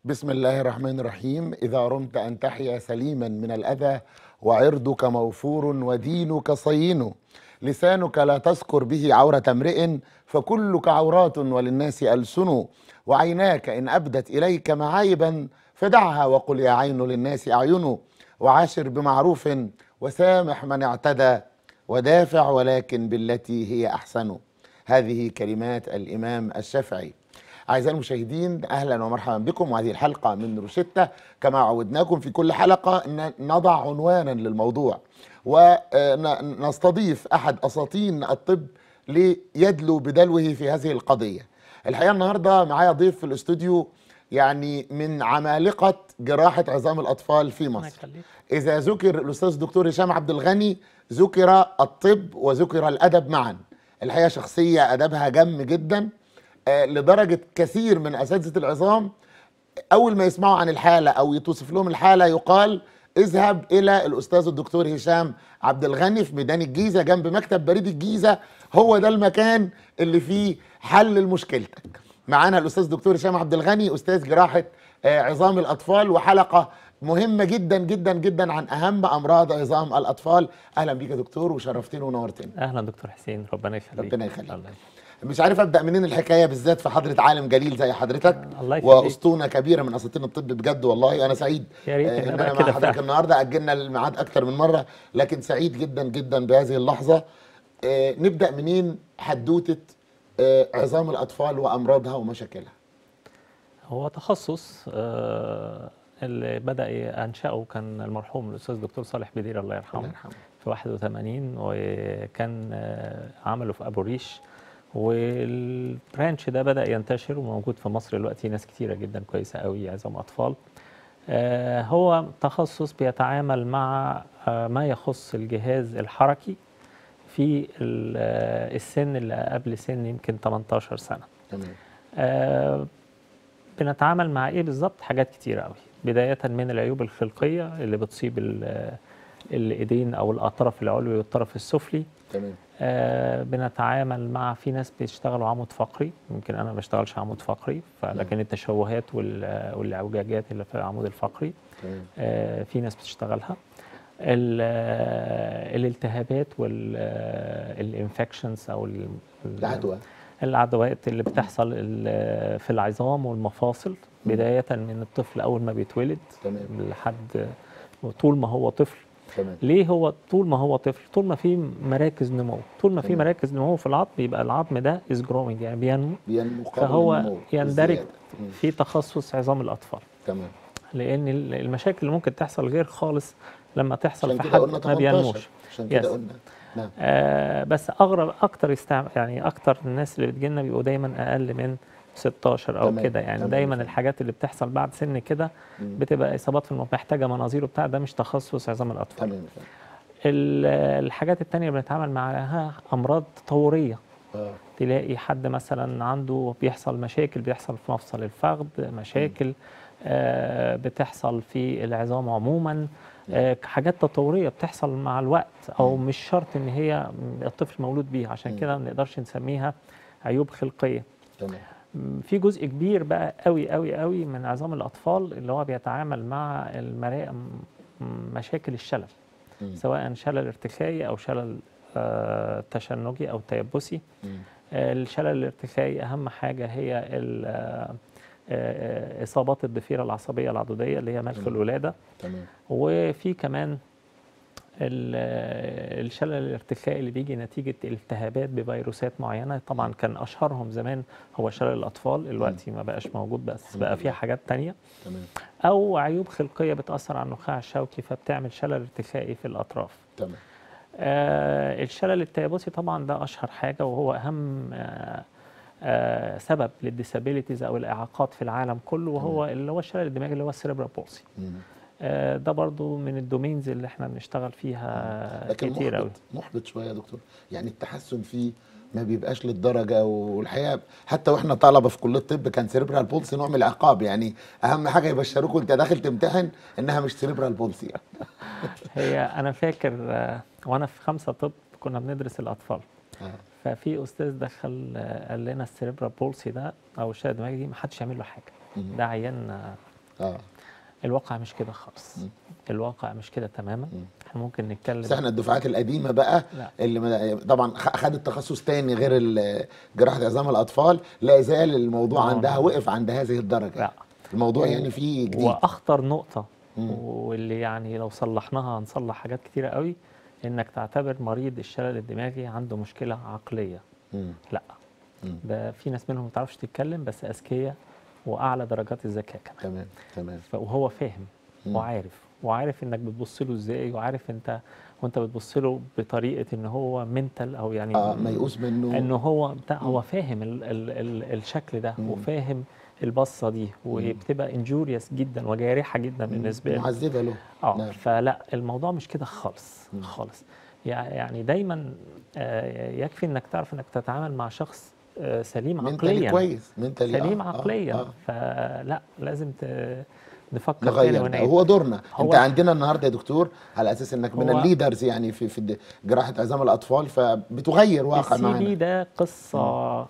بسم الله الرحمن الرحيم إذا رمت أن تحيا سليما من الأذى وعرضك موفور ودينك صين لسانك لا تذكر به عورة امرئ فكلك عورات وللناس ألسن وعيناك إن أبدت إليك معايبا فدعها وقل يا عين للناس أعين وعاشر بمعروف وسامح من اعتدى ودافع ولكن بالتي هي أحسن هذه كلمات الإمام الشافعي أعزائي المشاهدين أهلا ومرحبا بكم وهذه الحلقة من روشتة كما عودناكم في كل حلقة أن نضع عنوانا للموضوع ونستضيف أحد أساطين الطب ليدلو بدلوه في هذه القضية الحقيقة النهاردة معايا ضيف في الاستوديو يعني من عمالقة جراحة عظام الأطفال في مصر إذا ذكر الأستاذ الدكتور هشام عبد الغني ذكر الطب وذكر الأدب معا الحقيقة شخصية أدبها جم جدا آه، لدرجة كثير من أساتذة العظام أول ما يسمعوا عن الحالة أو يتوصف لهم الحالة يقال اذهب إلى الأستاذ الدكتور هشام عبد الغني في ميدان الجيزة جنب مكتب بريد الجيزة هو ده المكان اللي فيه حل لمشكلتك معانا الأستاذ الدكتور هشام عبد الغني أستاذ جراحة آه، عظام الأطفال وحلقة مهمة جدا جدا جدا عن أهم أمراض عظام الأطفال أهلا بيك يا دكتور وشرفتني ونورتني اهلا دكتور حسين ربنا يخليك ربنا يخليك. الله مش عارف ابدا منين الحكايه بالذات في حضره عالم جليل زي حضرتك الله يخليك. واسطوره كبيره من اساطين الطب بجد والله انا سعيد يا ريت آه، إن ان أبقى انا كده مع حضرتك فعلا. النهارده اجلنا الميعاد اكتر من مره لكن سعيد جدا جدا بهذه اللحظه آه، نبدا منين حدوته آه، عظام الاطفال وامراضها ومشاكلها هو تخصص آه، اللي بدا انشاه كان المرحوم الاستاذ الدكتور صالح بدير الله الله يرحمه يرحمه في 81 وكان آه، عمله في ابو ريش والبرانش ده بدا ينتشر وموجود في مصر دلوقتي ناس كتيره جدا كويسه قوي عظام اطفال آه، هو تخصص بيتعامل مع آه، ما يخص الجهاز الحركي في ال- آه، السن اللي قبل سن يمكن 18 سنه تمام آه، بنتعامل مع ايه بالظبط حاجات كتيرة قوي بداية من العيوب الخلقية اللي بتصيب ال- الايدين او الاطراف العلوي والطرف السفلي تمام آه، بنتعامل مع في ناس بيشتغلوا عمود فقري يمكن انا ما بشتغلش عمود فقري فلكن التشوهات وال- والاعوجاجات اللي في العمود الفقري تمام آه، في ناس بتشتغلها ال- آه، الالتهابات والانفكشنز او ال- ال- العدوى العدوات اللي بتحصل ال- في العظام والمفاصل بداية من الطفل أول ما بيتولد تمام لحد طول ما هو طفل تمام ليه هو طول ما هو طفل طول ما في مراكز نمو طول ما في تمام. مراكز نمو في العظم يبقى العظم ده is growing يعني بينمو بينمو قبل فهو النمو يندرج والزيادة. مم. في تخصص عظام الأطفال تمام لأن ال- المشاكل اللي ممكن تحصل غير خالص لما تحصل عشان في كده حد قلنا ما 18 بينموش عشان كده Yes. قلنا نعم آه بس اغرب اكتر يستعمل يعني اكتر الناس اللي بتجيلنا بيبقوا دايما اقل من 16 او تمام، كده يعني تمام. دايما الحاجات اللي بتحصل بعد سن كده مم. بتبقى اصابات في المخ محتاجه مناظير وبتاع ده مش تخصص عظام الاطفال تمام ال- الحاجات التانية اللي بنتعامل معاها امراض تطوريه اه تلاقي حد مثلا عنده بيحصل مشاكل بيحصل في مفصل الفخذ مشاكل آه بتحصل في العظام عموما آه حاجات تطوريه بتحصل مع الوقت او مش شرط ان هي الطفل مولود بيها عشان مم. كده ما نقدرش نسميها عيوب خلقيه تمام م، في جزء كبير بقى قوي قوي قوي من عظام الاطفال اللي هو بيتعامل مع المرا... م- مشاكل الشلل مم. سواء شلل ارتخائي او شلل آه تشنجي او تيبسي مم. آه، الشلل الارتخائي اهم حاجه هي ال- آه، آه، اصابات الضفيره العصبيه العضديه اللي هي ملف تمام. الولاده تمام وفي كمان ال- آه، الشلل الارتخائي اللي بيجي نتيجه التهابات بفيروسات معينه طبعا كان اشهرهم زمان هو شلل الاطفال دلوقتي ما بقاش موجود بس الحمد بقى فيها لله. حاجات تانية تمام او عيوب خلقيه بتاثر على النخاع الشوكي فبتعمل شلل ارتخائي في الاطراف تمام آه الشلل التيبسي طبعا ده اشهر حاجه وهو اهم آه آه سبب للديسابيليتيز او الاعاقات في العالم كله وهو اللي هو الشلل الدماغي اللي هو السيربرال بولسي مم. آه ده برضو من الدومينز اللي احنا بنشتغل فيها لكن كتير قوي محبط محبط شويه يا دكتور يعني التحسن فيه ما بيبقاش للدرجه والحقيقه حتى واحنا طلبه في كليه الطب كان سيربرال بولسي نوع من العقاب يعني اهم حاجه يبشروك وانت داخل تمتحن انها مش سيربرال بولسي هي انا فاكر آه وانا في خمسه طب كنا بندرس الاطفال آه. ففي استاذ دخل آه، قال لنا السيربرال بولسي ده او الشلل الدماغي دي ما حدش يعمل له حاجه مم. ده عيان آه، اه الواقع مش كده خالص الواقع مش كده تماما احنا ممكن نتكلم بس احنا الدفعات القديمه بقى لا. اللي ما- طبعا خ- خدت تخصص تاني غير ال- جراحه عظام الاطفال لا زال الموضوع آه. عندها وقف عند هذه الدرجه لا. الموضوع يعني فيه جديد واخطر نقطه مم. واللي يعني لو صلحناها هنصلح حاجات كتيره قوي انك تعتبر مريض الشلل الدماغي عنده مشكله عقليه مم. لا مم. ده في ناس منهم ما بتعرفش تتكلم بس اذكياء واعلى درجات الذكاء كمان تمام تمام ف- وهو فاهم مم. وعارف وعارف انك بتبص له ازاي وعارف انت وانت بتبص له بطريقه ان هو منتل او يعني اه ميؤوس منه انه هو بتاع هو فاهم ال ال ال الشكل ده مم. وفاهم البصه دي وبتبقى انجوريوس جدا وجارحه جدا بالنسبه له معذبه له اه نعم. فلا الموضوع مش كده خالص خالص يع- يعني دايما آه، يكفي انك تعرف انك تتعامل مع شخص آه، سليم منتلي عقليا كويس منتلي سليم آه، آه، عقليا آه. فلا لازم ت- نفكر تاني نغير ده. ونعيد هو دورنا هو- انت عندنا النهارده يا دكتور على اساس انك من هو- الليدرز يعني في في الد- جراحه عظام الاطفال فبتغير واقع السي معنا دي ده قصه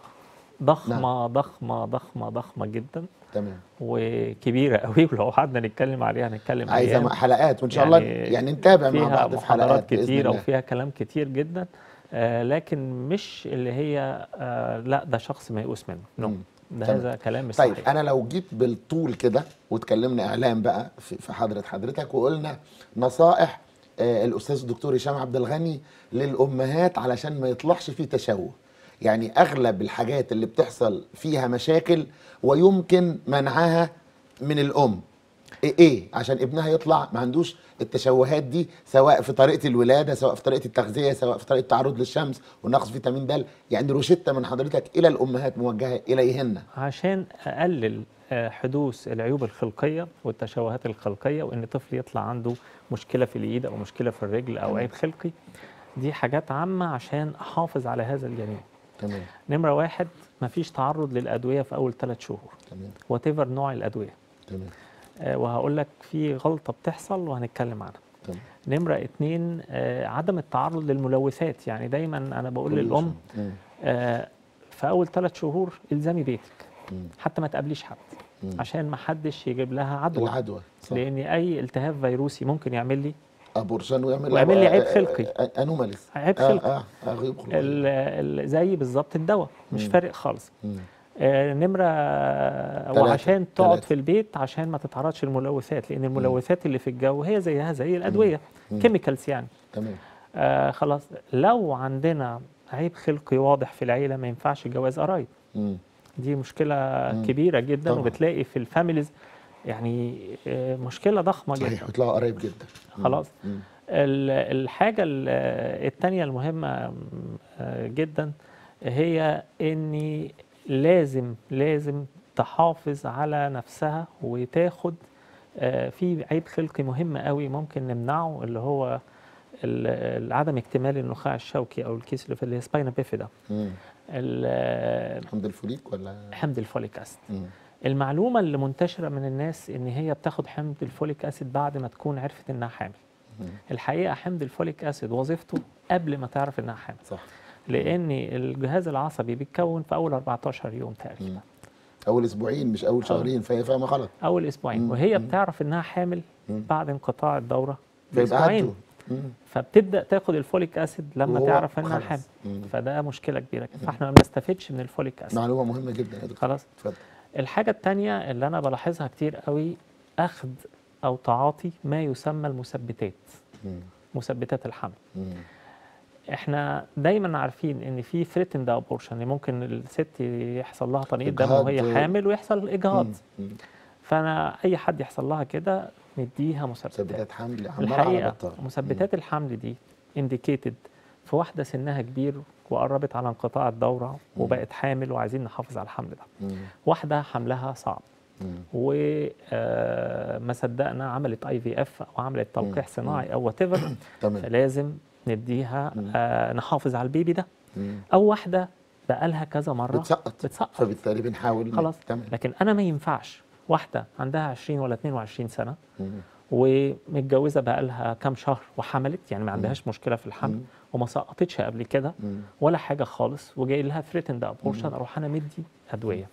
ضخمه ضخمه ضخمه ضخمه جدا تمام وكبيره قوي ولو قعدنا نتكلم عليها هنتكلم عايزه أيام. م- حلقات وان شاء الله يعني نتابع مع فيها بعض في محاضرات حلقات بإذن كتير الله. وفيها كلام كتير جدا آه لكن مش اللي هي آه لا ده شخص ميؤوس منه نو مم. ده تمام. هذا كلام مش طيب صحيح انا لو جيت بالطول كده واتكلمنا اعلام بقى في في حضره حضرتك وقلنا نصائح آه، الاستاذ الدكتور هشام عبد الغني للامهات علشان ما يطلعش فيه تشوه يعني اغلب الحاجات اللي بتحصل فيها مشاكل ويمكن منعها من الام ايه إيه؟ عشان ابنها يطلع ما عندوش التشوهات دي سواء في طريقه الولاده سواء في طريقه التغذيه سواء في طريقه التعرض للشمس ونقص فيتامين د يعني روشته من حضرتك الى الامهات موجهه اليهن عشان اقلل آه حدوث العيوب الخلقيه والتشوهات الخلقيه وان طفل يطلع عنده مشكله في الايد او مشكله في الرجل او عيب خلقي دي حاجات عامه عشان احافظ على هذا الجنين تمام نمره واحد مفيش تعرض للادويه في اول ثلاث شهور تمام وات نوع الادويه تمام آه، وهقول لك في غلطة بتحصل وهنتكلم عنها تمام نمرة اتنين آه، عدم التعرض للملوثات يعني دايما أنا بقول pollution. للأم مم. آه، في أول ثلاث شهور الزمي بيتك مم. حتى ما تقابليش حد مم. عشان ما حدش يجيب لها عدوى العدوى صح لأن أي التهاب فيروسي ممكن يعمل لي ابورشن ويعمل ويعمل لي عيب خلقي. انوماليز عيب آه خلقي اه اه غيب خلقي ال- ال- زي بالظبط الدواء مش مم. فارق خالص مم. آه، نمرة تلاتة. وعشان تقعد تلاتة. في البيت عشان ما تتعرضش الملوثات لأن الملوثات اللي في الجو هي زيها زي الأدوية مم. كيميكالز يعني تمام آه خلاص لو عندنا عيب خلقي واضح في العيلة ما ينفعش جواز قرايب مم. دي مشكلة مم. كبيرة جدا طبعاً. وبتلاقي في الفاميليز يعني آه مشكلة ضخمة جدا صحيح وتلاقوا قريب جدا مم. خلاص مم. ال- الحاجة ال- التانية المهمة آه، جدا هي اني لازم لازم تحافظ على نفسها وتاخد آه، في عيب خلقي مهم قوي ممكن نمنعه اللي هو ال- عدم اكتمال النخاع الشوكي او الكيس اللي في اللي هي سباينا بيفيدا مم. ال- حمض الفوليك ولا حمض الفوليك اسيد مم. المعلومه اللي منتشره من الناس ان هي بتاخد حمض الفوليك اسيد بعد ما تكون عرفت انها حامل مم. الحقيقه حمض الفوليك اسيد وظيفته قبل ما تعرف انها حامل صح لان الجهاز العصبي بيتكون في اول 14 يوم تقريبا مم. اول اسبوعين مش اول شهرين فهي فاهمه غلط اول اسبوعين مم. وهي مم. بتعرف انها حامل مم. بعد انقطاع الدوره فيبقى باسبوعين عدوا. مم. فبتبدا تاخد الفوليك اسيد لما وهو تعرف انها خلاص. حامل مم. فده مشكله كبيره جدا فاحنا ما بنستفدش من الفوليك اسيد معلومه مهمه جدا يا دكتور خلاص اتفضل الحاجه الثانيه اللي انا بلاحظها كتير قوي اخذ او تعاطي ما يسمى المثبتات مم. مثبتات الحمل مم. احنا دايما عارفين ان في ثريتند ابورشن يعني ممكن الست يحصل لها تنقيط دم إجهاض وهي و- حامل ويحصل اجهاض مم. فانا اي حد يحصل لها كده نديها مثبتات مثبتات حمل عمالة على الحقيقه بطال مثبتات الحمل دي انديكيتد في واحده سنها كبير وقربت على انقطاع الدوره مم. وبقت حامل وعايزين نحافظ على الحمل ده مم. واحده حملها صعب مم. وما صدقنا عملت اي في اف او عملت تلقيح مم. صناعي او وات ايفر تمام فلازم نديها مم. آه نحافظ على البيبي ده مم. او واحده بقالها كذا مره بتسقط بتسقط فبالتالي بنحاول ن- خلاص تمام لكن انا ما ينفعش واحده عندها 20 ولا 22 سنه مم. ومتجوزه بقالها كام شهر وحملت يعني ما عندهاش مشكله في الحمل مم. وما سقطتش قبل كده مم. ولا حاجه خالص وجاي لها ثريتند ابورشن اروح انا مدي ادويه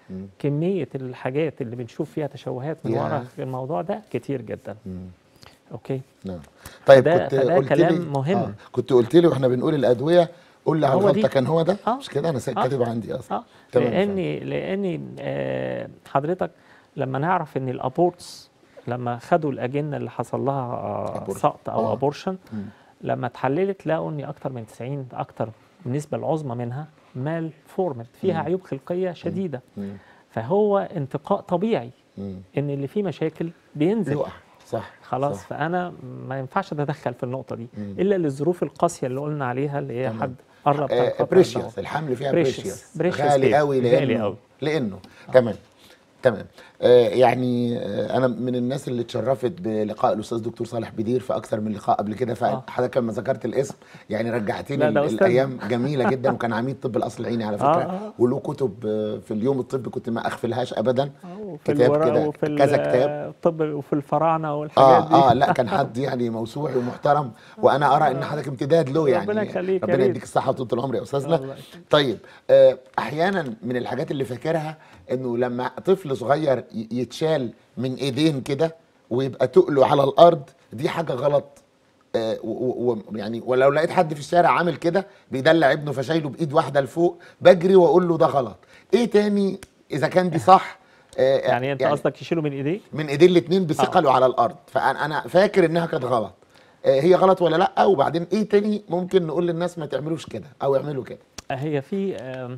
مم. كميه الحاجات اللي بنشوف فيها تشوهات من ياه. ورا الموضوع ده كتير جدا مم. اوكي نعم طيب فده- كنت فده قلت كلام لي مهم. آه. كنت قلت لي واحنا بنقول الادويه قول لي على هو الغلطه دي. كان هو ده آه. مش كده انا سا- آه. كاتب عندي اصلا اه تمام، لاني لاني آه حضرتك لما نعرف ان الابورتس لما خدوا الاجنه اللي حصل لها آه Abortion. سقط او آه. ابورشن مم. لما اتحللت لقوا ان اكتر من 90 اكتر النسبه العظمى منها مال فورمت فيها مم. عيوب خلقيه شديده مم. فهو انتقاء طبيعي مم. ان اللي فيه مشاكل بينزل يقع صح خلاص صح. فانا ما ينفعش اتدخل في النقطه دي مم. الا للظروف القاسيه اللي قلنا عليها اللي هي تمام. حد قرب آه تنقطع بريشيوس الدواء. الحمل فيها Precious. بريشيوس Precious غالي baby. قوي غالي لانه قوي. لانه تمام تمام آه يعني آه انا من الناس اللي اتشرفت بلقاء الاستاذ دكتور صالح بدير في اكثر من لقاء قبل كده آه. فحضرتك لما ذكرت الاسم يعني رجعتني لا، ده ال- أستاذ. الايام جميله جدا وكان عميد طب القصر العيني على فكره آه، آه. وله كتب آه، في اليوم الطبي كنت ما اغفلهاش ابدا آه، وفي كتاب الورق كده وفي ال- كذا كتاب الطب وفي الفراعنه والحاجات دي اه اه لا كان حد يعني موسوعي ومحترم وانا ارى ان حضرتك امتداد له يعني ربنا يخليك يا ربنا ريت. يديك الصحه وطول العمر يا الله استاذنا يخليك. طيب آه احيانا من الحاجات اللي فاكرها انه لما طفل صغير ي- يتشال من ايدين كده ويبقى تقله على الارض دي حاجه غلط آه و- و- يعني ولو لقيت حد في الشارع عامل كده بيدلع ابنه فشايله بايد واحده لفوق بجري واقول له ده غلط ايه تاني اذا كان دي صح آه يعني انت قصدك يشيله من ايديه من ايدين الاثنين بثقله على الارض فانا انا فاكر انها كانت غلط آه، هي غلط ولا لا وبعدين ايه تاني ممكن نقول للناس ما تعملوش كده او يعملوا كده هي في آم،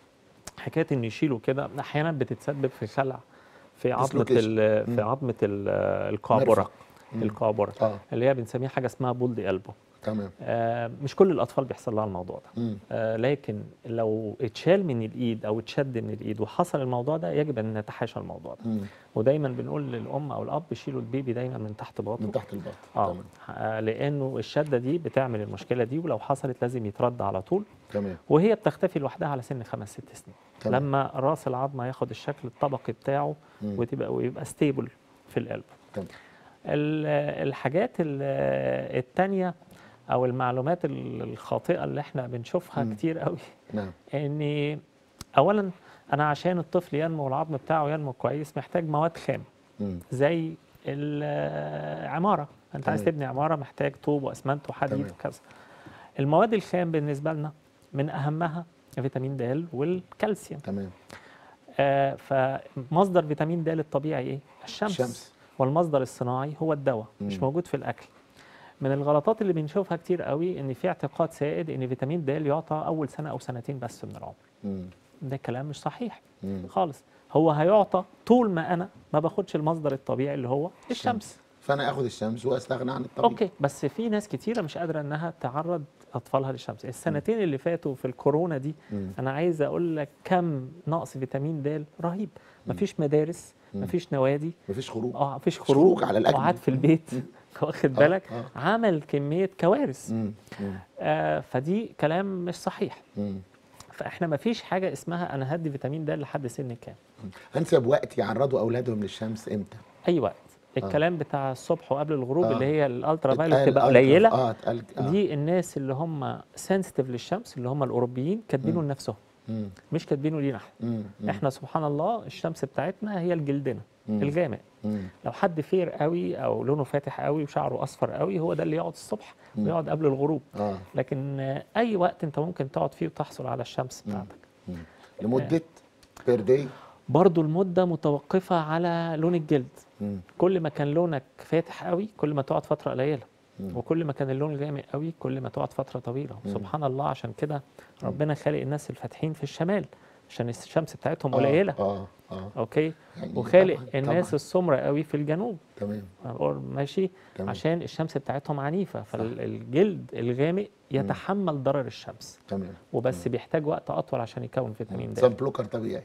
حكايه ان يشيلوا كده احيانا بتتسبب في خلع في عظمه Dislocation. ال- في مم. عظمه ال- القابره مرفق. مم. القابره اه اللي هي بنسميها حاجه اسمها بولد قلبه تمام مش كل الاطفال بيحصل لها الموضوع ده مم. آه، لكن لو اتشال من الايد او اتشد من الايد وحصل الموضوع ده يجب ان نتحاشى الموضوع ده مم. ودايما بنقول للام او الاب يشيلوا البيبي دايما من تحت باطه من تحت البطن اه تمام آه، لانه الشده دي بتعمل المشكله دي ولو حصلت لازم يترد على طول تمام وهي بتختفي لوحدها على سن خمس ست سنين تمام. لما راس العظمه ياخد الشكل الطبقي بتاعه مم. وتبقى ويبقى ستيبل في القلب تمام ال- الحاجات ال- التانية او المعلومات ال- الخاطئه اللي احنا بنشوفها مم. كتير قوي نعم ان اولا انا عشان الطفل ينمو والعظم بتاعه ينمو كويس محتاج مواد خام مم. زي العماره انت عايز تمام. تبني عماره محتاج طوب واسمنت وحديد تمام. وكذا المواد الخام بالنسبه لنا من اهمها فيتامين د والكالسيوم تمام آه فمصدر فيتامين د الطبيعي ايه الشمس, الشمس والمصدر الصناعي هو الدواء مش مم. موجود في الاكل من الغلطات اللي بنشوفها كتير قوي ان في اعتقاد سائد ان فيتامين د يعطى اول سنه او سنتين بس من العمر مم. ده كلام مش صحيح مم. خالص هو هيعطى طول ما انا ما باخدش المصدر الطبيعي اللي هو الشمس فانا اخد الشمس واستغنى عن الطبيعي اوكي بس في ناس كتيره مش قادره انها تعرض اطفالها للشمس السنتين اللي فاتوا في الكورونا دي مم. انا عايز اقول لك كم نقص فيتامين د رهيب مفيش مدارس مم. مفيش نوادي مفيش خروج اه مفيش خروج خروج على الأجمل. وقعد في البيت واخد بالك آه. عمل كميه كوارث مم. مم. آه فدي كلام مش صحيح مم. فاحنا مفيش حاجه اسمها انا هدي فيتامين د لحد سن كام انسب وقت يعرضوا اولادهم للشمس امتى اي وقت الكلام بتاع الصبح وقبل الغروب آه. اللي هي الالترا فايلوت اتقال تبقى ألترا- قليله اه اتقال آه. دي الناس اللي هم سنسيتيف للشمس اللي هم الاوروبيين كاتبينه مم. لنفسهم مم. مش كاتبينه لينا احنا مم. مم. احنا سبحان الله الشمس بتاعتنا هي الجلدنا مم. الجامع مم. لو حد فير قوي او لونه فاتح قوي وشعره اصفر قوي هو ده اللي يقعد الصبح مم. ويقعد قبل الغروب اه لكن آه، اي وقت انت ممكن تقعد فيه وتحصل على الشمس مم. بتاعتك مم. لمده بير داي برضو المدة متوقفة على لون الجلد مم. كل ما كان لونك فاتح قوي كل ما تقعد فترة قليلة مم. وكل ما كان اللون غامق قوي كل ما تقعد فترة طويلة مم. سبحان الله عشان كده ربنا خالق الناس الفاتحين في الشمال عشان الشمس بتاعتهم آه، قليلة اه اه اوكي يعني وخالق طبعاً، الناس طبعاً. السمرة قوي في الجنوب تمام أقول ماشي تمام. عشان الشمس بتاعتهم عنيفة فالجلد الغامق يتحمل ضرر الشمس تمام وبس بيحتاج وقت أطول عشان يكون فيتامين سان د بلوكر طبيعي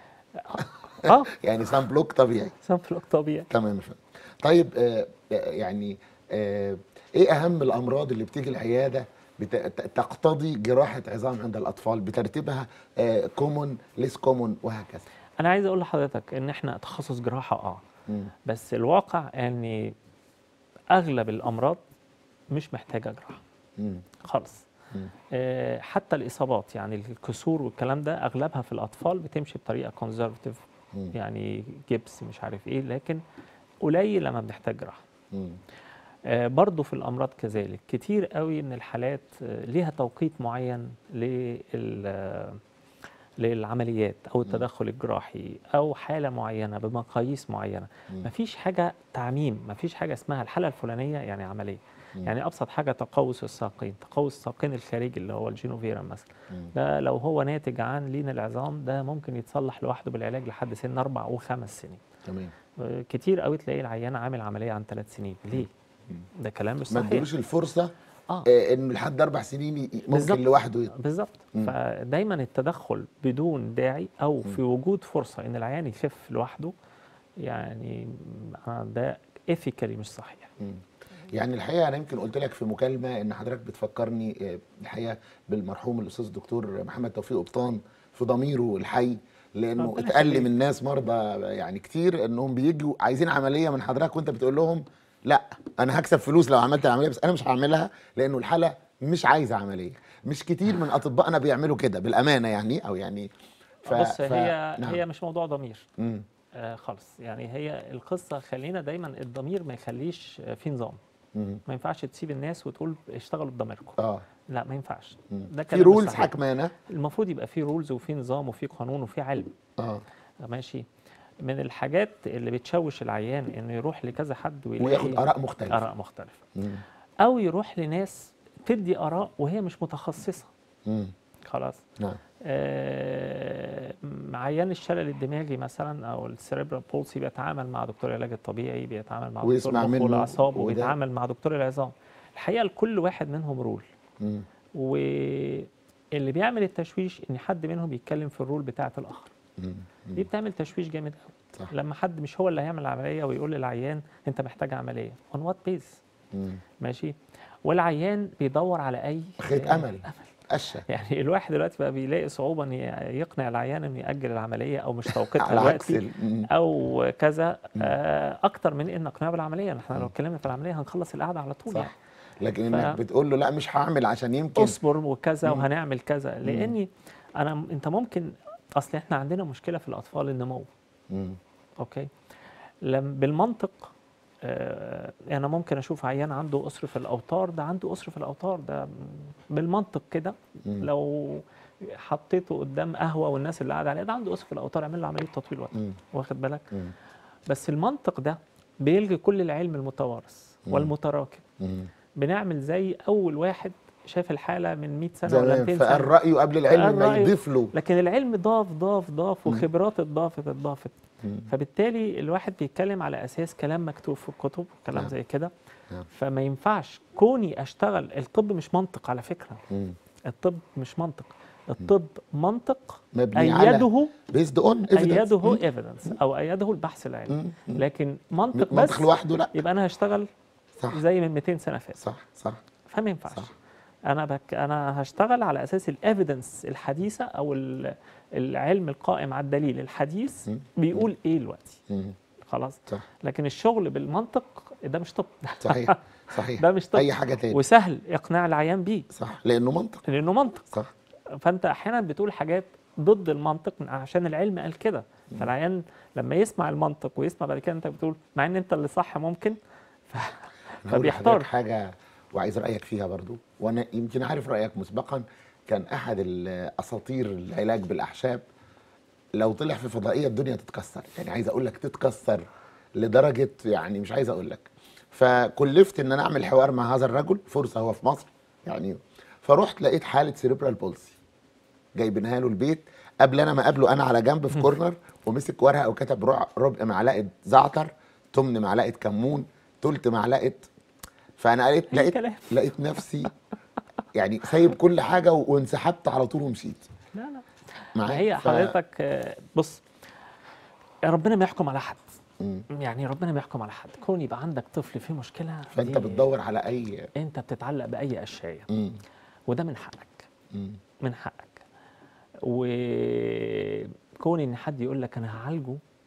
اه يعني سان بلوك طبيعي سان بلوك طبيعي تمام يا فندم طيب آه آه، يعني آه ايه اهم الامراض اللي بتيجي العياده بت- ت- تقتضي جراحه عظام عند الاطفال بترتيبها كومون ليس كومون وهكذا انا عايز اقول لحضرتك ان احنا تخصص جراحه اه مم. بس الواقع ان اغلب الامراض مش محتاجه جراحه مم. خالص مم. آه، حتى الاصابات يعني الكسور والكلام ده اغلبها في الاطفال بتمشي بطريقه كونزرفتيف مم. يعني جبس مش عارف ايه لكن قليل لما بنحتاج جراحه مم. آه، برضو في الامراض كذلك كتير قوي من الحالات آه، ليها توقيت معين لل آه، للعمليات او التدخل الجراحي او حاله معينه بمقاييس معينه مم. مفيش حاجه تعميم مفيش حاجه اسمها الحاله الفلانيه يعني عمليه مم. يعني ابسط حاجه تقوس الساقين تقوس الساقين الخارجي اللي هو الجينوفيرم مثلا مم. ده لو هو ناتج عن لين العظام ده ممكن يتصلح لوحده بالعلاج لحد سن اربع وخمس سنين تمام آه، كتير قوي تلاقي العيان عامل عمليه عن ثلاث سنين ليه مم. ده كلام مش ما صحيح ادلوش الفرصه اه آه، انه لحد اربع سنين ي- بالظبط. ممكن لوحده يت- بالظبط مم. فدايما التدخل بدون داعي او في وجود فرصه ان العيان يخف لوحده يعني آه، ده ايثيكالي مش صحيح مم. يعني الحقيقه انا يمكن قلت لك في مكالمه ان حضرتك بتفكرني آه، الحقيقه بالمرحوم الاستاذ الدكتور محمد توفيق قبطان في ضميره الحي لانه ربنا اتقال لي يخليك. من ناس مرضى يعني كتير انهم بيجوا عايزين عمليه من حضرتك وانت بتقول لهم لا انا هكسب فلوس لو عملت العمليه بس انا مش هعملها لانه الحاله مش عايزه عمليه مش كتير من اطبائنا بيعملوا كده بالامانه يعني او يعني ف... بص ف- هي نعم. هي مش موضوع ضمير مم. آه خالص يعني هي القصه خلينا دايما الضمير ما يخليش آه، في نظام مم. ما ينفعش تسيب الناس وتقول اشتغلوا بضميركم اه لا ما ينفعش مم. ده في كلام مش رولز صحيح. حكمانه المفروض يبقى في رولز وفي نظام وفي قانون وفي علم اه ماشي من الحاجات اللي بتشوش العيان انه يروح لكذا حد ويلاقي وياخد اراء مختلفه اراء مختلفه مم. او يروح لناس تدي اراء وهي مش متخصصه مم. خلاص نعم آه، عيان الشلل الدماغي مثلا او السيريبرال بولسي بيتعامل مع دكتور العلاج الطبيعي بيتعامل مع دكتور ويسمع المخ منه والاعصاب وده- وبيتعامل مع دكتور العظام الحقيقه لكل واحد منهم رول مم. واللي بيعمل التشويش ان حد منهم يتكلم في الرول بتاعه الاخر مم. دي بتعمل تشويش جامد قوي صح. لما حد مش هو اللي هيعمل العمليه ويقول للعيان انت محتاج عمليه اون وات بيز مم. ماشي والعيان بيدور على اي خيط امل قشه يعني الواحد دلوقتي بقى بيلاقي صعوبه ان يقنع العيان انه ياجل العمليه او مش توقيتها على عكس دلوقتي ال- مم. او كذا آه، اكتر من ان نقنعه بالعمليه احنا لو اتكلمنا في العمليه هنخلص القعده على طول يعني صح لكن ف- انك بتقول له لا مش هعمل عشان يمكن اصبر وكذا مم. وهنعمل كذا لاني انا انت ممكن اصل احنا عندنا مشكله في الاطفال النمو مم. اوكي لم بالمنطق آه انا ممكن اشوف عيان عنده قصر في الاوتار ده عنده قصر في الاوتار ده بالمنطق كده مم. لو حطيته قدام قهوه والناس اللي قاعده عليها ده عنده قصر في الاوتار اعمل له عمليه تطويل وقت مم. واخد بالك مم. بس المنطق ده بيلغي كل العلم المتوارث مم. والمتراكم مم. بنعمل زي اول واحد شاف الحاله من 100 سنه ولا زمان 200 فقال سنه رايه قبل العلم فقال ما رأيه. يضيف له لكن العلم ضاف ضاف ضاف مم. وخبرات اتضافت اتضافت مم. فبالتالي الواحد بيتكلم على اساس كلام مكتوب في الكتب كلام نعم. زي كده نعم. فما ينفعش كوني اشتغل الطب مش منطق على فكره مم. الطب مش منطق الطب منطق مبني على ايده بيزد اون ايده ايفيدنس او ايده البحث العلمي لكن منطق منطق بس لوحده لا يبقى انا هشتغل صح زي من 200 سنه فاتت صح صح فما ينفعش صح. انا بك انا هشتغل على اساس الايفيدنس الحديثه او ال- العلم القائم على الدليل الحديث مم. بيقول ايه دلوقتي مم. خلاص صح لكن الشغل بالمنطق ده مش طب صحيح صحيح ده مش طب اي حاجه تاني وسهل اقناع العيان بيه صح لانه منطق لانه منطق صح فانت احيانا بتقول حاجات ضد المنطق من- عشان العلم قال كده فالعيان لما يسمع المنطق ويسمع بعد كده انت بتقول مع ان انت اللي صح ممكن ف... أنا هقول فبيحتار. لحضرتك حاجه وعايز رايك فيها برضو وانا يمكن عارف رايك مسبقا كان احد الاساطير العلاج بالاعشاب لو طلع في فضائيه الدنيا تتكسر يعني عايز اقول لك تتكسر لدرجه يعني مش عايز اقول لك فكلفت ان انا اعمل حوار مع هذا الرجل فرصه هو في مصر يعني فرحت لقيت حاله سيريبرال بولسي جايبينها له البيت قبل انا ما اقابله انا على جنب في كورنر ومسك ورقه وكتب رع- ربع معلقه زعتر تمن معلقه كمون تلت معلقه فانا لقيت أي لقيت كلام. لقيت نفسي يعني سايب كل حاجه و- وانسحبت على طول ومشيت لا لا معاك ما هي ف- حضرتك آه، بص ربنا ما يحكم على حد مم. يعني ربنا ما يحكم على حد كون يبقى عندك طفل فيه مشكله فانت دي- بتدور على اي انت بتتعلق باي اشياء مم. وده من حقك مم. من حقك وكون ان حد يقول لك انا هعالجه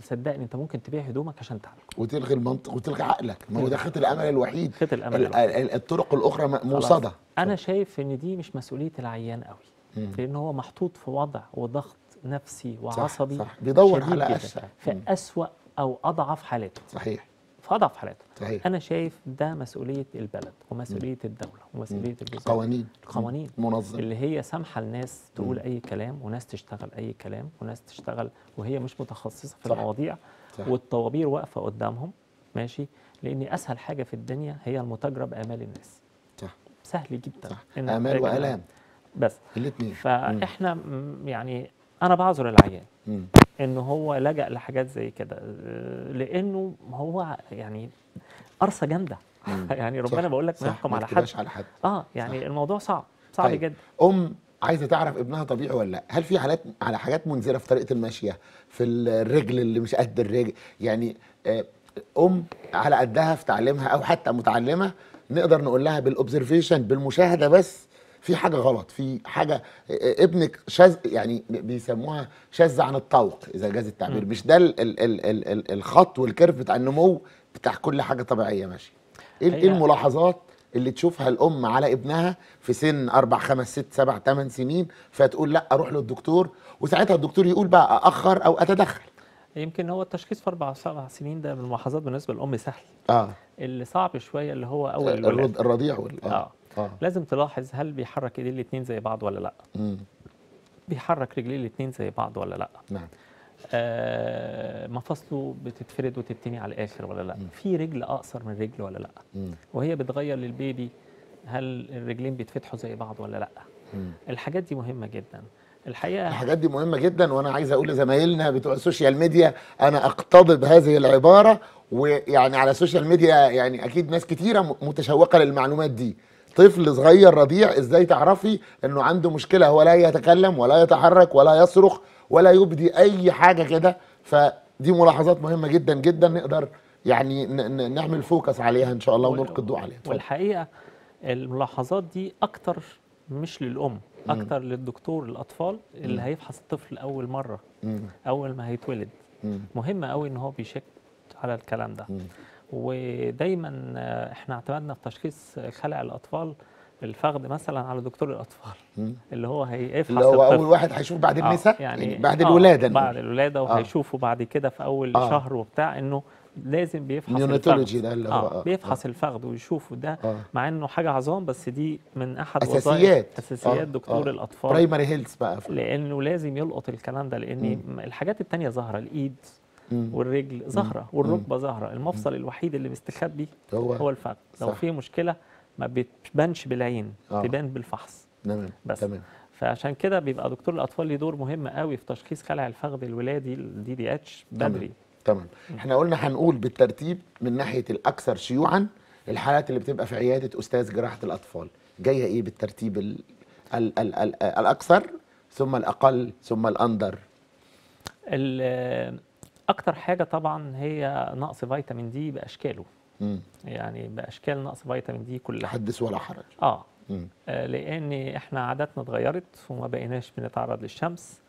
صدقني انت ممكن تبيع هدومك عشان تعالج وتلغي المنطق وتلغي عقلك ما هو ده خيط الامل الوحيد خيط الامل ال- الوحيد. ال- الطرق الاخرى م- خلاص. موصده انا شايف ان دي مش مسؤوليه العيان قوي مم. لان هو محطوط في وضع وضغط نفسي صح، وعصبي صح. بيدور شديد على جداً أسوأ. في مم. اسوا او اضعف حالاته صحيح في اضعف حالاته صحيح انا شايف ده مسؤوليه البلد ومسؤوليه الدوله ومسؤوليه الوزاره قوانين القوانين منظم اللي هي سامحه الناس تقول اي كلام وناس تشتغل اي كلام وناس تشتغل وهي مش متخصصه في صح. المواضيع صح. والطوابير واقفه قدامهم ماشي لان اسهل حاجه في الدنيا هي المتاجره بامال الناس صح سهل جدا صح إنك امال تتاجر والام بس الاثنين فاحنا م- يعني انا بعذر العيان ان هو لجأ لحاجات زي كده آه، لانه هو يعني قرصه جامده يعني ربنا بقول لك ما يحكم على حد على حد اه يعني الموضوع صعب صعب طيب. جدا ام عايزه تعرف ابنها طبيعي ولا لا هل في حالات على حاجات منذره في طريقه المشيه في الرجل اللي مش قد الرجل يعني آه، ام على قدها في تعليمها او حتى متعلمه نقدر نقول لها بالاوبزرفيشن بالمشاهده بس في حاجه غلط في حاجه آه، ابنك شاذ يعني بيسموها شاذ عن الطوق اذا جاز التعبير مش ده ال ال ال ال ال الخط والكيرف بتاع النمو بتاع كل حاجه طبيعيه ماشيه ايه إيه هي- الملاحظات اللي تشوفها الام على ابنها في سن اربع خمس ست سبع ثمان سنين فتقول لا اروح للدكتور وساعتها الدكتور يقول بقى ااخر او اتدخل يمكن هو التشخيص في اربع سبع سنين ده من الملاحظات بالنسبه للام سهل اه اللي صعب شويه اللي هو اول الولاده الرض- الرضيع وال اه اه لازم تلاحظ هل بيحرك ايديه الاثنين زي بعض ولا لا مم. بيحرك رجليه الاثنين زي بعض ولا لا نعم آه مفاصله بتتفرد وتتني على الاخر ولا لا في رجل اقصر من رجل ولا لا مم. وهي بتغير للبيبي هل الرجلين بيتفتحوا زي بعض ولا لا مم. الحاجات دي مهمه جدا الحقيقه الحاجات دي مهمه جدا وانا عايز اقول لزمايلنا بتوع السوشيال ميديا انا اقتضب هذه العباره ويعني على السوشيال ميديا يعني اكيد ناس كتيره م- متشوقه للمعلومات دي طفل صغير رضيع ازاي تعرفي انه عنده مشكله هو لا يتكلم ولا يتحرك ولا يصرخ ولا يبدي اي حاجه كده فدي ملاحظات مهمه جدا جدا نقدر يعني ن- ن- نعمل فوكس عليها ان شاء الله ونلقي الضوء عليها اتفضل. والحقيقه الملاحظات دي اكتر مش للام اكتر للدكتور الاطفال اللي هيفحص الطفل اول مره مم. اول ما هيتولد مم. مهم قوي ان هو بيشك على الكلام ده مم. ودايما آه، احنا اعتمدنا في تشخيص خلع الاطفال الفخذ مثلا على دكتور الاطفال مم. اللي هو هيفحص اللي هو الطفل اول واحد هيشوف بعد آه، النساء يعني, يعني بعد آه، الولاده بعد نقول. الولاده وهيشوفوا بعد كده في اول آه. شهر وبتاع انه لازم بيفحص نيوناتولوجي الفخذ. ده اللي هو آه آه، بيفحص الفخذ ويشوفوا ده آه. مع انه حاجه عظام بس دي من احد اساسيات وظائف اساسيات آه، دكتور آه. الاطفال برايمري هيلث بقى لانه لازم يلقط الكلام ده لان الحاجات التانية ظاهره الايد مم. والرجل ظاهره والركبه ظاهره المفصل الوحيد اللي مستخبي هو هو الفخذ لو صح. في مشكله ما بتبانش بالعين آه. تبان بالفحص تمام بس. تمام فعشان كده بيبقى دكتور الاطفال ليه دور مهم قوي في تشخيص خلع الفخذ الولادي الدي دي اتش بدري تمام احنا قلنا هنقول بالترتيب من ناحيه الاكثر شيوعا الحالات اللي بتبقى في عياده استاذ جراحه الاطفال جايه ايه بالترتيب ال ال ال ال الاكثر ثم الاقل ثم الاندر ال- اكتر حاجه طبعا هي نقص فيتامين دي باشكاله مم. يعني باشكال نقص فيتامين دي كلها حدث ولا حرج اه مم. آه، لان احنا عاداتنا اتغيرت وما بقيناش بنتعرض للشمس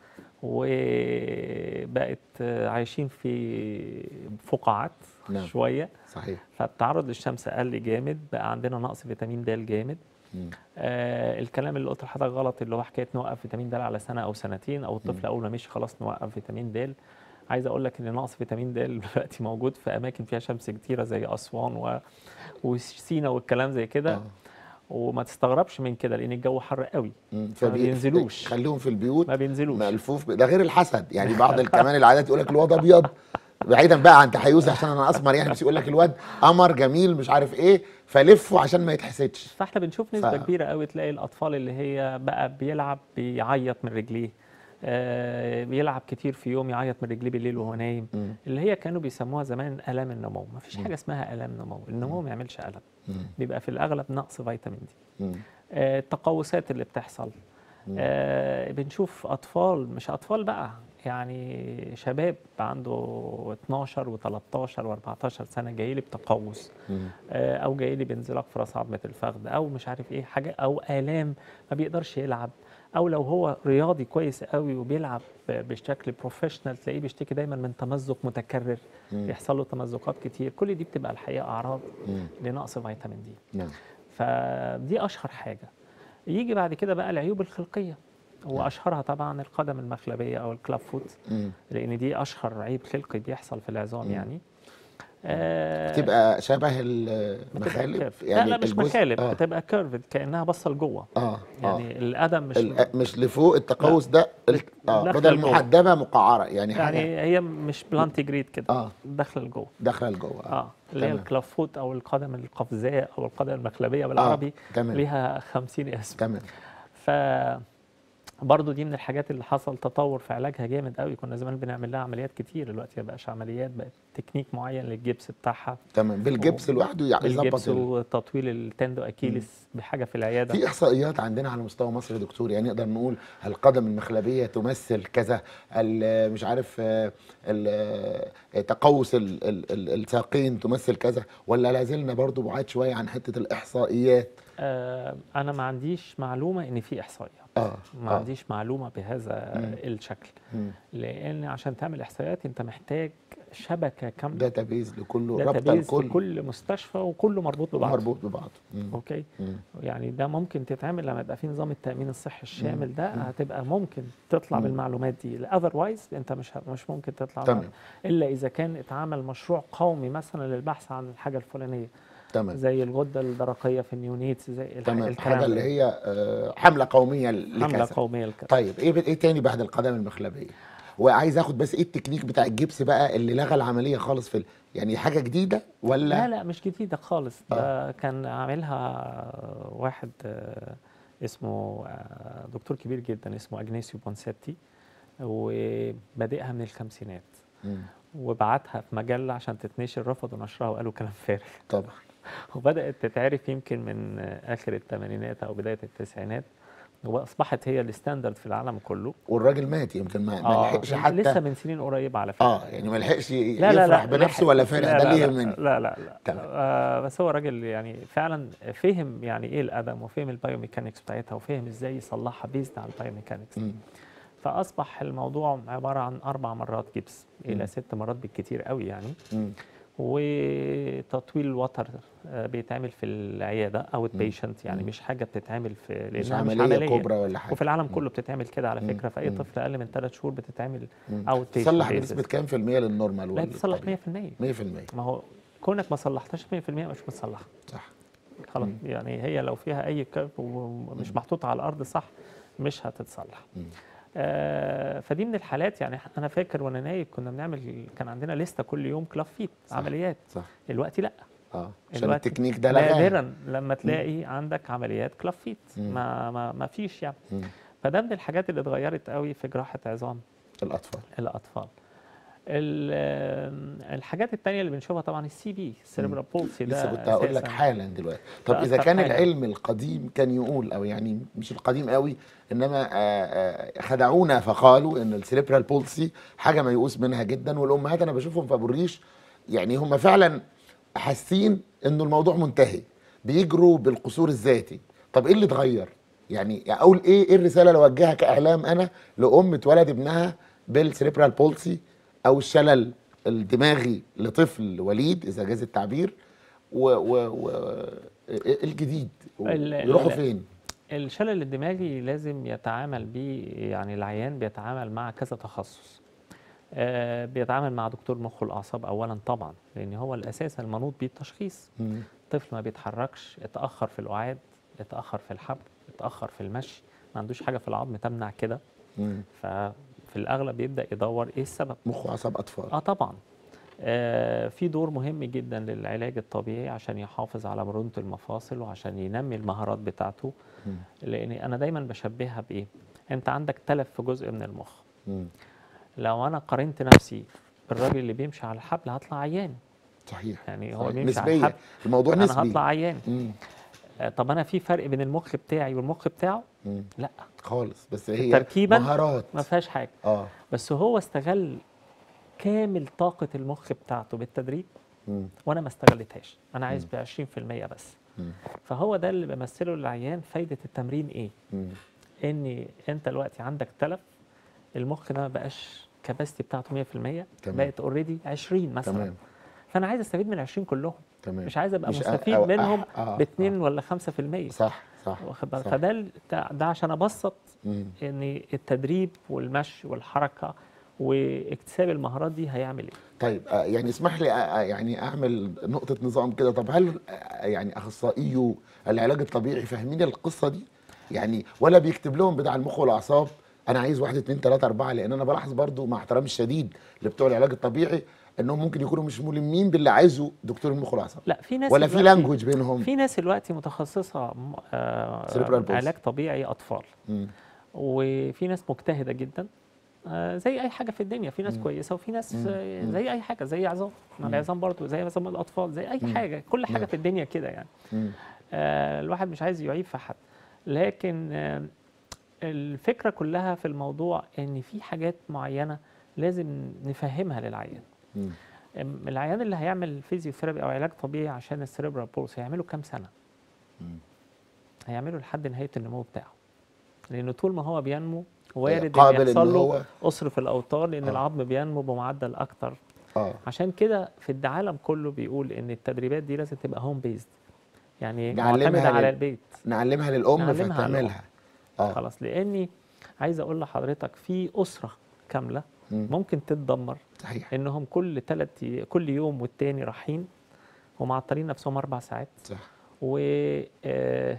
وبقت آه، عايشين في فقاعات نعم. شويه صحيح فالتعرض للشمس قل جامد بقى عندنا نقص فيتامين د جامد مم. آه الكلام اللي قلت لحضرتك غلط اللي هو حكايه نوقف فيتامين د على سنه او سنتين او الطفل اول ما مشي خلاص نوقف فيتامين د عايز اقول لك ان نقص فيتامين د دلوقتي موجود في اماكن فيها شمس كتيره زي اسوان و... وسينا والكلام زي كده آه. وما تستغربش من كده لان الجو حر قوي مم. فما فبي- بينزلوش. خليهم في البيوت ما بينزلوش ملفوف ب- ده غير الحسد يعني بعض ال- كمان العادات يقول لك الواد ابيض بعيدا بقى عن تحيزي عشان انا اسمر يعني بس يقول لك الواد قمر جميل مش عارف ايه فلفه عشان ما يتحسدش فاحنا بنشوف نسبه ف- كبيره قوي تلاقي الاطفال اللي هي بقى بيلعب بيعيط من رجليه آه بيلعب كتير في يوم يعيط من رجليه بالليل وهو نايم مم. اللي هي كانوا بيسموها زمان الام النمو ما فيش حاجه اسمها الام نمو النمو ما يعملش الم مم. بيبقى في الاغلب نقص فيتامين دي مم. آه التقوسات اللي بتحصل آه بنشوف اطفال مش اطفال بقى يعني شباب عنده 12 و13 و14 سنه جاي لي بتقوس مم. آه، او جاي لي بانزلاق في راس عظمه الفخذ او مش عارف ايه حاجه او الام ما بيقدرش يلعب او لو هو رياضي كويس قوي وبيلعب ب- بشكل بروفيشنال تلاقيه بيشتكي دايما من تمزق متكرر مم. بيحصل له تمزقات كتير كل دي بتبقى الحقيقه اعراض مم. لنقص فيتامين دي نعم فدي اشهر حاجه يجي بعد كده بقى العيوب الخلقيه واشهرها طبعا القدم المخلبيه او الكلاب فوت مم. لان دي اشهر عيب خلقي بيحصل في العظام يعني آه تبقى شبه بتبقى المخالب كيرف. لا لا مش الجزء- مخالب اه بتبقى كيرفد كانها باصه لجوه اه آه. يعني القدم مش ال- مش لفوق التقوس ده ال- اه داخلة بدل لجوه. محدبه مقعره يعني حاجه يعني هي مش بلانتي جريد كده آه. داخله لجوه داخله لجوه اه اللي هي تمام. الكلاب فوت او القدم القفزاء او القدم المخلبيه بالعربي تمام. ليها 50 اسم تمام ف برضه دي من الحاجات اللي حصل تطور في علاجها جامد قوي كنا زمان بنعمل لها عمليات كتير دلوقتي ما بقاش عمليات بقت تكنيك معين للجبس بتاعها تمام بالجبس لوحده يعني يظبط الجبس ال- وتطويل التندو اكيليس بحاجه في العياده في احصائيات عندنا على مستوى مصر يا دكتور يعني نقدر نقول القدم المخلبيه تمثل كذا ال- مش عارف آه، ال- آه، تقوس ال- ال- ال- الساقين تمثل كذا ولا لا زلنا برضو بعاد شويه عن حته الاحصائيات آه انا ما عنديش معلومه ان في احصائيات اه ما آه. عنديش معلومه بهذا مم. الشكل مم. لان عشان تعمل احصائيات انت محتاج شبكه كامله داتابيز لكله رابطه داتابيز في الكل كل مستشفى وكله مربوط ببعض مربوط ببعض مم. اوكي مم. يعني ده ممكن تتعمل لما يبقى في نظام التامين الصحي الشامل ده هتبقى ممكن تطلع مم. بالمعلومات دي اذروايز انت مش ه- مش ممكن تطلع تمام. بها. الا اذا كان اتعمل مشروع قومي مثلا للبحث عن الحاجه الفلانيه تمام زي الغده الدرقيه في النيونيتس زي الح- تمام الكلام حاجه اللي ده. هي آه، حمله قوميه حمله لكذا قوميه لكذا طيب ايه ايه تاني بعد القدم المخلبيه وعايز اخد بس ايه التكنيك بتاع الجبس بقى اللي لغى العمليه خالص في ال... يعني حاجه جديده ولا لا لا مش جديدة خالص ده كان عاملها واحد آه، اسمه آه، دكتور كبير جدا اسمه أجنيسيو بونسيتي وبادئها من الخمسينات مم. وبعتها في مجلة عشان تتنشر رفضوا نشرها وقالوا كلام فارغ طبعا وبدأت تتعرف يمكن من آه، آخر الثمانينات أو بداية التسعينات وأصبحت هي الستاندرد في العالم كله والراجل مات يمكن ما, ما آه، لحقش لسه حتى من سنين قريبة على فكرة اه يعني ما لحقش ي- لا لا يفرح لا بنفسه لحق- ولا فرح لا ده لا ليه لا من لا لا لا تمام. آه بس هو راجل يعني فعلا فهم يعني ايه القدم وفهم البايوميكانكس بتاعتها وفهم ازاي يصلحها بيزد على البايوميكانكس مم. فاصبح الموضوع عباره عن اربع مرات جبس مم. الى ست مرات بالكتير قوي يعني مم. وتطويل الوتر آه، بيتعمل في العياده او البيشنت يعني مم. مش حاجه بتتعمل في مش لانها مش عمليه عمليه كبرى ولا حاجه وفي العالم كله بتتعمل كده على مم. فكره فاي مم. طفل اقل من ثلاث شهور بتتعمل مم. او تصلح بنسبه كام في المية للنورمال لا تصلح 100% والطبيعي؟ 100% ما هو كونك ما صلحتهاش 100% مش متصلحه صح خلاص مم. يعني هي لو فيها اي كيرف ومش محطوطه على الارض صح مش هتتصلح مم. آه فدي من الحالات يعني انا فاكر وانا نايب كنا بنعمل كان عندنا لسته كل يوم كلاف فيت صح. عمليات صح دلوقتي لا اه عشان دلوقتي التكنيك ده لغاه نادرا لما تلاقي عندك عمليات كلاف فيت مم. ما ما ما فيش يعني مم. فده من الحاجات اللي اتغيرت قوي في جراحه عظام الاطفال الاطفال ال- الحاجات التانية اللي بنشوفها طبعا السي بي السيربرال بولسي ده لسه كنت هقول لك أساساً. حالا دلوقتي طب ده اذا أكتر كان حاجة. العلم القديم كان يقول او يعني مش القديم قوي انما آه، آه، خدعونا فقالوا ان السيريبرال بولسي حاجه ميؤوس منها جدا والامهات انا بشوفهم في ابو الريش يعني هم فعلا حاسين انه الموضوع منتهي بيجروا بالقصور الذاتي طب ايه اللي اتغير يعني اقول ايه ايه الرساله اللي اوجهها كاعلام انا لام اتولد ابنها بالسيريبرال بولسي او الشلل الدماغي لطفل وليد اذا جاز التعبير و, و, و إيه الجديد ال- يروحوا ال- فين الشلل الدماغي لازم يتعامل بيه يعني العيان بيتعامل مع كذا تخصص آه بيتعامل مع دكتور مخ والاعصاب اولا طبعا لان هو الاساس المنوط بيه التشخيص مم. طفل ما بيتحركش اتاخر في القعاد اتاخر في الحبل اتاخر في المشي ما عندوش حاجه في العظم تمنع كده مم. ففي الاغلب يبدا يدور ايه السبب مخ واعصاب اطفال اه طبعا آه في دور مهم جدا للعلاج الطبيعي عشان يحافظ على مرونة المفاصل وعشان ينمي المهارات بتاعته مم. لان انا دايما بشبهها بايه انت عندك تلف في جزء من المخ مم. لو انا قارنت نفسي بالراجل اللي بيمشي على الحبل هطلع عيان صحيح يعني هو صحيح. بيمشي على نسبيا الحبل الموضوع انا نسبي هطلع عيان مم. آه طب انا في فرق بين المخ بتاعي والمخ بتاعه مم. لا خالص بس هي تركيباً مهارات ما فيهاش حاجه اه بس هو استغل كامل طاقة المخ بتاعته بالتدريب مم. وانا ما استغلتهاش انا عايز ب 20% بس مم. فهو ده اللي بمثله للعيان فايده التمرين ايه مم. ان انت دلوقتي عندك تلف المخ ده ما بقاش كباستي بتاعته 100% تمام. بقت اوريدي 20 مثلا تمام فانا عايز استفيد من ال 20 كلهم تمام مش عايز ابقى مش أ- مستفيد أو أح- منهم آه، ب 2 ولا 5% صح صح واخد بالك صح. فده ال- ده ده عشان ابسط مم. ان التدريب والمشي والحركه واكتساب المهارات دي هيعمل ايه طيب آه، يعني اسمح لي آه، آه، يعني اعمل نقطة نظام كده طب هل آه، يعني اخصائيو العلاج الطبيعي فاهمين القصة دي؟ يعني ولا بيكتب لهم بتاع المخ والاعصاب انا عايز واحد اتنين تلاتة اربعة لان انا بلاحظ برضو مع احترامي الشديد لبتوع العلاج الطبيعي انهم ممكن يكونوا مش ملمين باللي عايزه دكتور المخ والاعصاب لا في ناس ولا في دلوقتي- لانجوج بينهم في ناس دلوقتي متخصصه م- آه، Cerebral palsy. علاج طبيعي اطفال مم. وفي ناس مجتهده جدا آه، زي اي حاجه في الدنيا في ناس مم. كويسه وفي ناس مم. آه، مم. زي اي حاجه زي عظام ما مم. العظام برضه زي عظام الاطفال زي اي مم. حاجه كل حاجه نعم. في الدنيا كده يعني مم. آه، الواحد مش عايز يعيب في حد لكن آه، الفكره كلها في الموضوع ان في حاجات معينه لازم نفهمها للعيان مم. أم، العيان اللي هيعمل فيزيوثيرابي او علاج طبيعي عشان السيريبرال بولس هيعمله كام سنه مم. هيعمله لحد نهايه النمو بتاعه لانه طول ما هو بينمو وارد ان قابل ان يحصل له هو قصر في الاوتار لان آه. العظم بينمو بمعدل اكتر اه عشان كده في العالم كله بيقول ان التدريبات دي لازم تبقى هوم بيزد يعني نعلمها معتمده على لل- البيت نعلمها للام نعلمها فتعملها اه خلاص لاني عايز اقول لحضرتك في اسره كامله مم. ممكن تتدمر صحيح انهم كل ثلاث كل يوم والتاني رايحين ومعطلين نفسهم اربع ساعات صح و آه،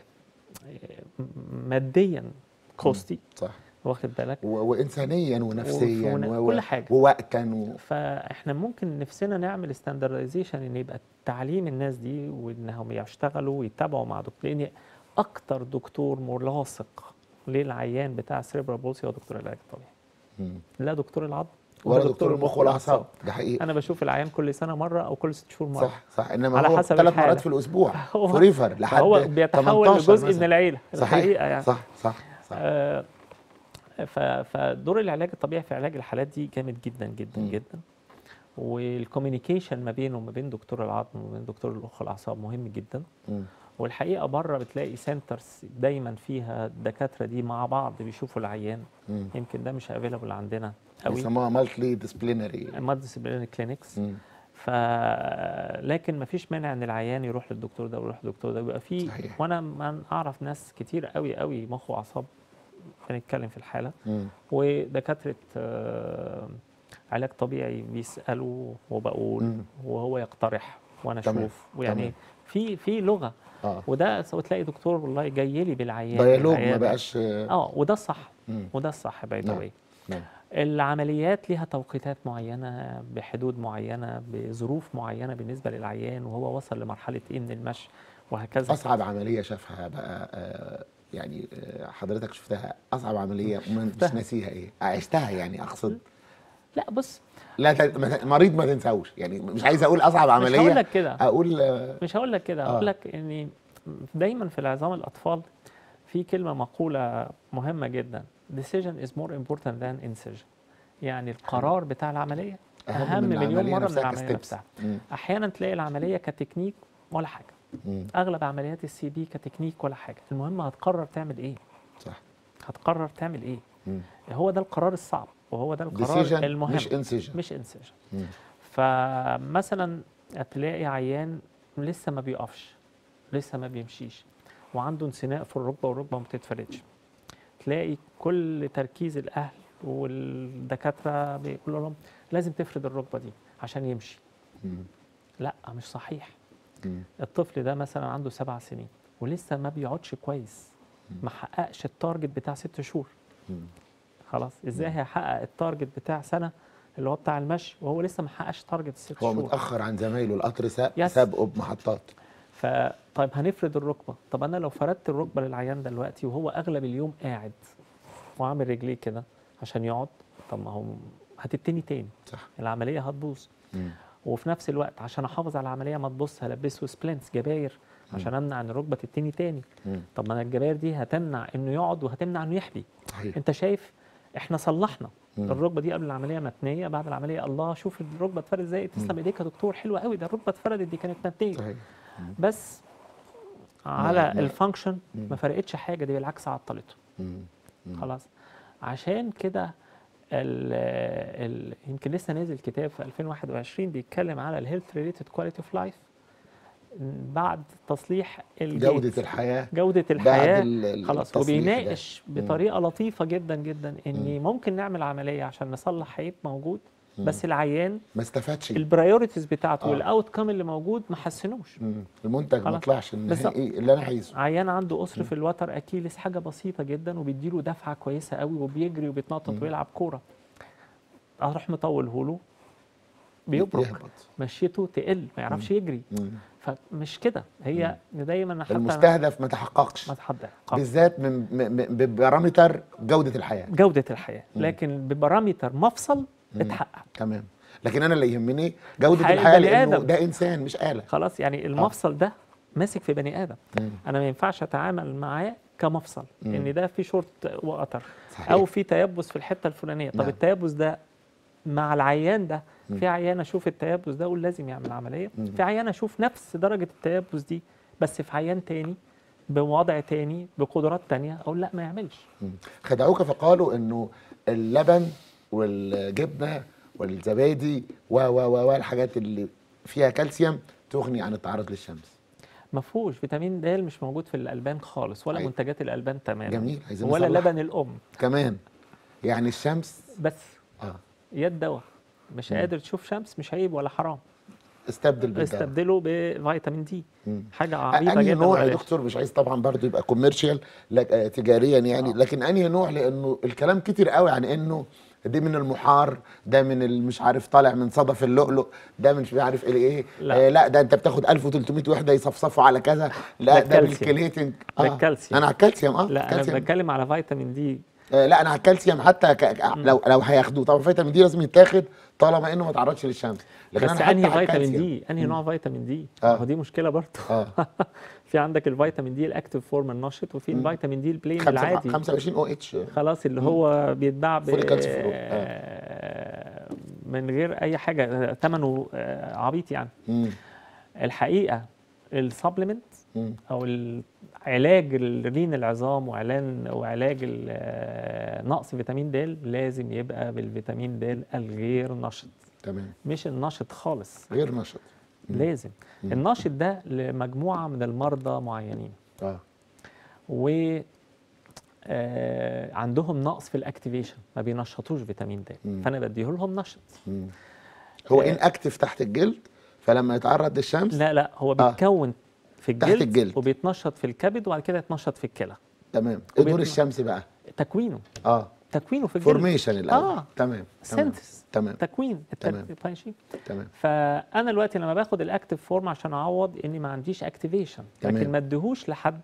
ماديا كوستي صح واخد بالك و- وانسانيا ونفسيا وفي- و- كل و- حاجة. ووقتا و... فاحنا ممكن نفسنا نعمل ستاندردايزيشن ان يبقى تعليم الناس دي وانهم يشتغلوا ويتابعوا مع دكتور لان اكتر دكتور ملاصق للعيان بتاع السيريبرال بولسي هو دكتور العلاج الطبيعي مم. لا دكتور العظم ولا دكتور المخ والاعصاب ده حقيقي انا بشوف العيان كل سنه مره او كل ست شهور مره صح صح انما على هو حسب ثلاث الحالة. مرات في الاسبوع هو- فريفر لحد هو بيتحول 18 لجزء مثلاً. من العيله صحيح الحقيقه يعني صح صح صح آه، ف- فدور العلاج الطبيعي في علاج الحالات دي جامد جدا جدا مم. جدا والكوميونيكيشن ما بينه وما بين دكتور العظم وما بين دكتور المخ والاعصاب مهم جدا مم. والحقيقه بره بتلاقي سنترز دايما فيها الدكاتره دي مع بعض بيشوفوا العيان مم. يمكن ده مش افيلابل عندنا قوي بيسموها مالتي ديسبلينري مالتي ديسيبلينري كلينكس ف لكن ما فيش مانع ان العيان يروح للدكتور ده ويروح للدكتور ده ويبقى في صحيح. وانا من اعرف ناس كتير قوي قوي مخ واعصاب بنتكلم في الحاله مم. ودكاتره آه، علاج طبيعي بيسالوا وبقول مم. وهو يقترح وانا تمام، اشوف ويعني تمام. في في لغه اه وده سو تلاقي دكتور والله جاي لي بالعيان ديالوج ما بالعيادة. بقاش اه وده الصح مم. وده الصح باي ذا نعم. واي نعم. العمليات ليها توقيتات معينه بحدود معينه بظروف معينه بالنسبه للعيان وهو وصل لمرحله ايه من المشي وهكذا اصعب عمليه شافها بقى آه يعني آه حضرتك شفتها اصعب عمليه وما- مش شفتها. ناسيها ايه عشتها يعني اقصد لا بص لا ت- ما- مريض ما تنساوش يعني مش عايز اقول اصعب مش هقول عمليه لك كده اقول آه مش هقول لك كده آه. هقول لك ان دايما في العظام الاطفال في كلمه مقوله مهمه جدا decision is more important than incision يعني القرار بتاع العمليه اهم مليون العملية مره من نفسها العمليه كستبس. نفسها مم. احيانا تلاقي العمليه كتكنيك ولا حاجه مم. اغلب عمليات السي بي كتكنيك ولا حاجه المهم هتقرر تعمل ايه صح هتقرر تعمل ايه مم. هو ده القرار الصعب وهو ده القرار Decision المهم مش انسيجن مش انسجن مم. فمثلا تلاقي عيان لسه ما بيقفش لسه ما بيمشيش وعنده انسناء في الركبه والركبه ما بتتفردش تلاقي كل تركيز الاهل والدكاتره بيقولوا لهم لازم تفرد الركبه دي عشان يمشي مم. لا مش صحيح مم. الطفل ده مثلا عنده سبع سنين ولسه ما بيقعدش كويس ما حققش التارجت بتاع ست شهور مم. خلاص ازاي هيحقق التارجت بتاع سنه اللي هو بتاع المشي وهو لسه ما حققش تارجت الست هو شهور متاخر عن زمايله القطر سا- يس. سابقه بمحطات فطيب هنفرد الركبه طب انا لو فردت الركبه للعيان دلوقتي وهو اغلب اليوم قاعد وعامل رجليه كده عشان يقعد طب ما هو هتبتني تاني صح العمليه هتبوظ مم. وفي نفس الوقت عشان احافظ على العمليه ما تبص هلبسه سبلنتس جباير عشان امنع ان الركبه تتني تاني مم. طب ما انا الجباير دي هتمنع انه يقعد وهتمنع انه يحبي صحيح انت شايف احنا صلحنا مم. الركبه دي قبل العمليه متنيه بعد العمليه الله شوف الركبه اتفردت ازاي تسلم ايديك يا دكتور حلوه قوي ده الركبه اتفردت دي كانت متنيه صحيح بس على ما- الفانكشن مم. ما فرقتش حاجه دي بالعكس عطلته مم. خلاص عشان كده ال ال يمكن لسه نازل كتاب في 2021 بيتكلم على الهيلث ريليتد كواليتي اوف لايف بعد تصليح الجيتس. جوده الحياه جوده بعد الحياه ال- ال- خلاص التصليح ده. وبيناقش بطريقه لطيفه جدا جدا ان ممكن نعمل عمليه عشان نصلح عيب موجود بس العيان ما استفادش البرايورتيز بتاعته آه. والاوت كام اللي موجود ما حسنوش مم. المنتج ما خلاص. طلعش بالظبط. النهائي اللي انا عايزه عيان عنده قصر في الوتر اكيلس حاجه بسيطه جدا وبيديله دفعه كويسه قوي وبيجري وبيتنطط ويلعب كوره اروح مطوله له بيبرك يهبط. مشيته تقل ما يعرفش يجري مم. فمش كده هي دايما حتى المستهدف ما تحققش ما تحضر بالذات من م- م- ببارامتر جوده الحياه جوده الحياه لكن ببارامتر مفصل اتحقق تمام لكن انا اللي يهمني جوده حي- الحياه بني لانه آدم. ده انسان مش اله خلاص يعني المفصل ده ماسك في بني ادم مم. انا ما ينفعش اتعامل معاه كمفصل ان ده في شورت وقطر صحيح. او في تيبس في الحته الفلانيه طب نعم. التيبس ده مع العيان ده في عيان اشوف التيبس ده اقول لازم يعمل عمليه في عيان اشوف نفس درجه التيبس دي بس في عيان تاني بوضع تاني بقدرات تانية اقول لا ما يعملش مم. خدعوك فقالوا انه اللبن والجبنه والزبادي و و و و الحاجات اللي فيها كالسيوم تغني عن التعرض للشمس ما فيهوش فيتامين د مش موجود في الالبان خالص ولا أيوة. منتجات الالبان تماما جميل، عايزين ولا نصلح. لبن الام كمان يعني الشمس بس اه يد دواء مش قادر تشوف شمس مش عيب ولا حرام استبدل بالدواء استبدله بفيتامين دي مم. حاجه عبيطه انهي جدا نوع يا وبلاش. دكتور مش عايز طبعا برضو يبقى كوميرشال تجاريا يعني آه. لكن انهي نوع لانه الكلام كتير قوي عن انه دي من المحار ده من ال- مش عارف طالع من صدف اللؤلؤ ده من مش عارف ايه ايه لا. آه لا ده انت بتاخد 1300 وحده يصفصفوا على كذا لا ده ده الكالسيوم. بالكليتنج ده الكالسيوم. انا على الكالسيوم اه لا انا كالسيوم. بتكلم على فيتامين دي آه لا انا على الكالسيوم حتى ك... ك- لو لو هياخدوه طبعا فيتامين دي لازم يتاخد طالما انه ما تعرضش للشمس لكن بس انا حتى انهي على فيتامين الكالسيوم. دي انهي نوع فيتامين دي آه. ما هو دي مشكله برضه اه في عندك الفيتامين دي الاكتيف فورم النشط وفي الفيتامين دي البلين خمسة- العادي 25 او اتش خلاص اللي هو بيتباع ب فوليك أسيد فلو. آه، من غير اي حاجه ثمنه آه، عبيط يعني مم. الحقيقه السبلمنت مم. او علاج رين العظام وعلاج وعلاج ال- آه، نقص فيتامين د لازم يبقى بالفيتامين د الغير نشط تمام مش النشط خالص غير نشط لازم النشط ده لمجموعه من المرضى معينين اه و آه عندهم نقص في الاكتيفيشن ما بينشطوش فيتامين د مم. فانا بديه لهم نشط مم. هو ان اكتف تحت الجلد فلما يتعرض للشمس لا لا هو آه. بيتكون في تحت الجلد, الجلد. وبيتنشط في الكبد وبعد كده يتنشط في الكلى تمام ايه دور وبيطلع. الشمس بقى تكوينه اه تكوينه في الجلد فورميشن الاول آه. تمام تمام سينثيس تمام تكوين تمام. التر- ماشي تمام فانا دلوقتي لما باخد الاكتيف فورم عشان اعوض اني ما عنديش اكتيفيشن تمام. لكن ما اديهوش لحد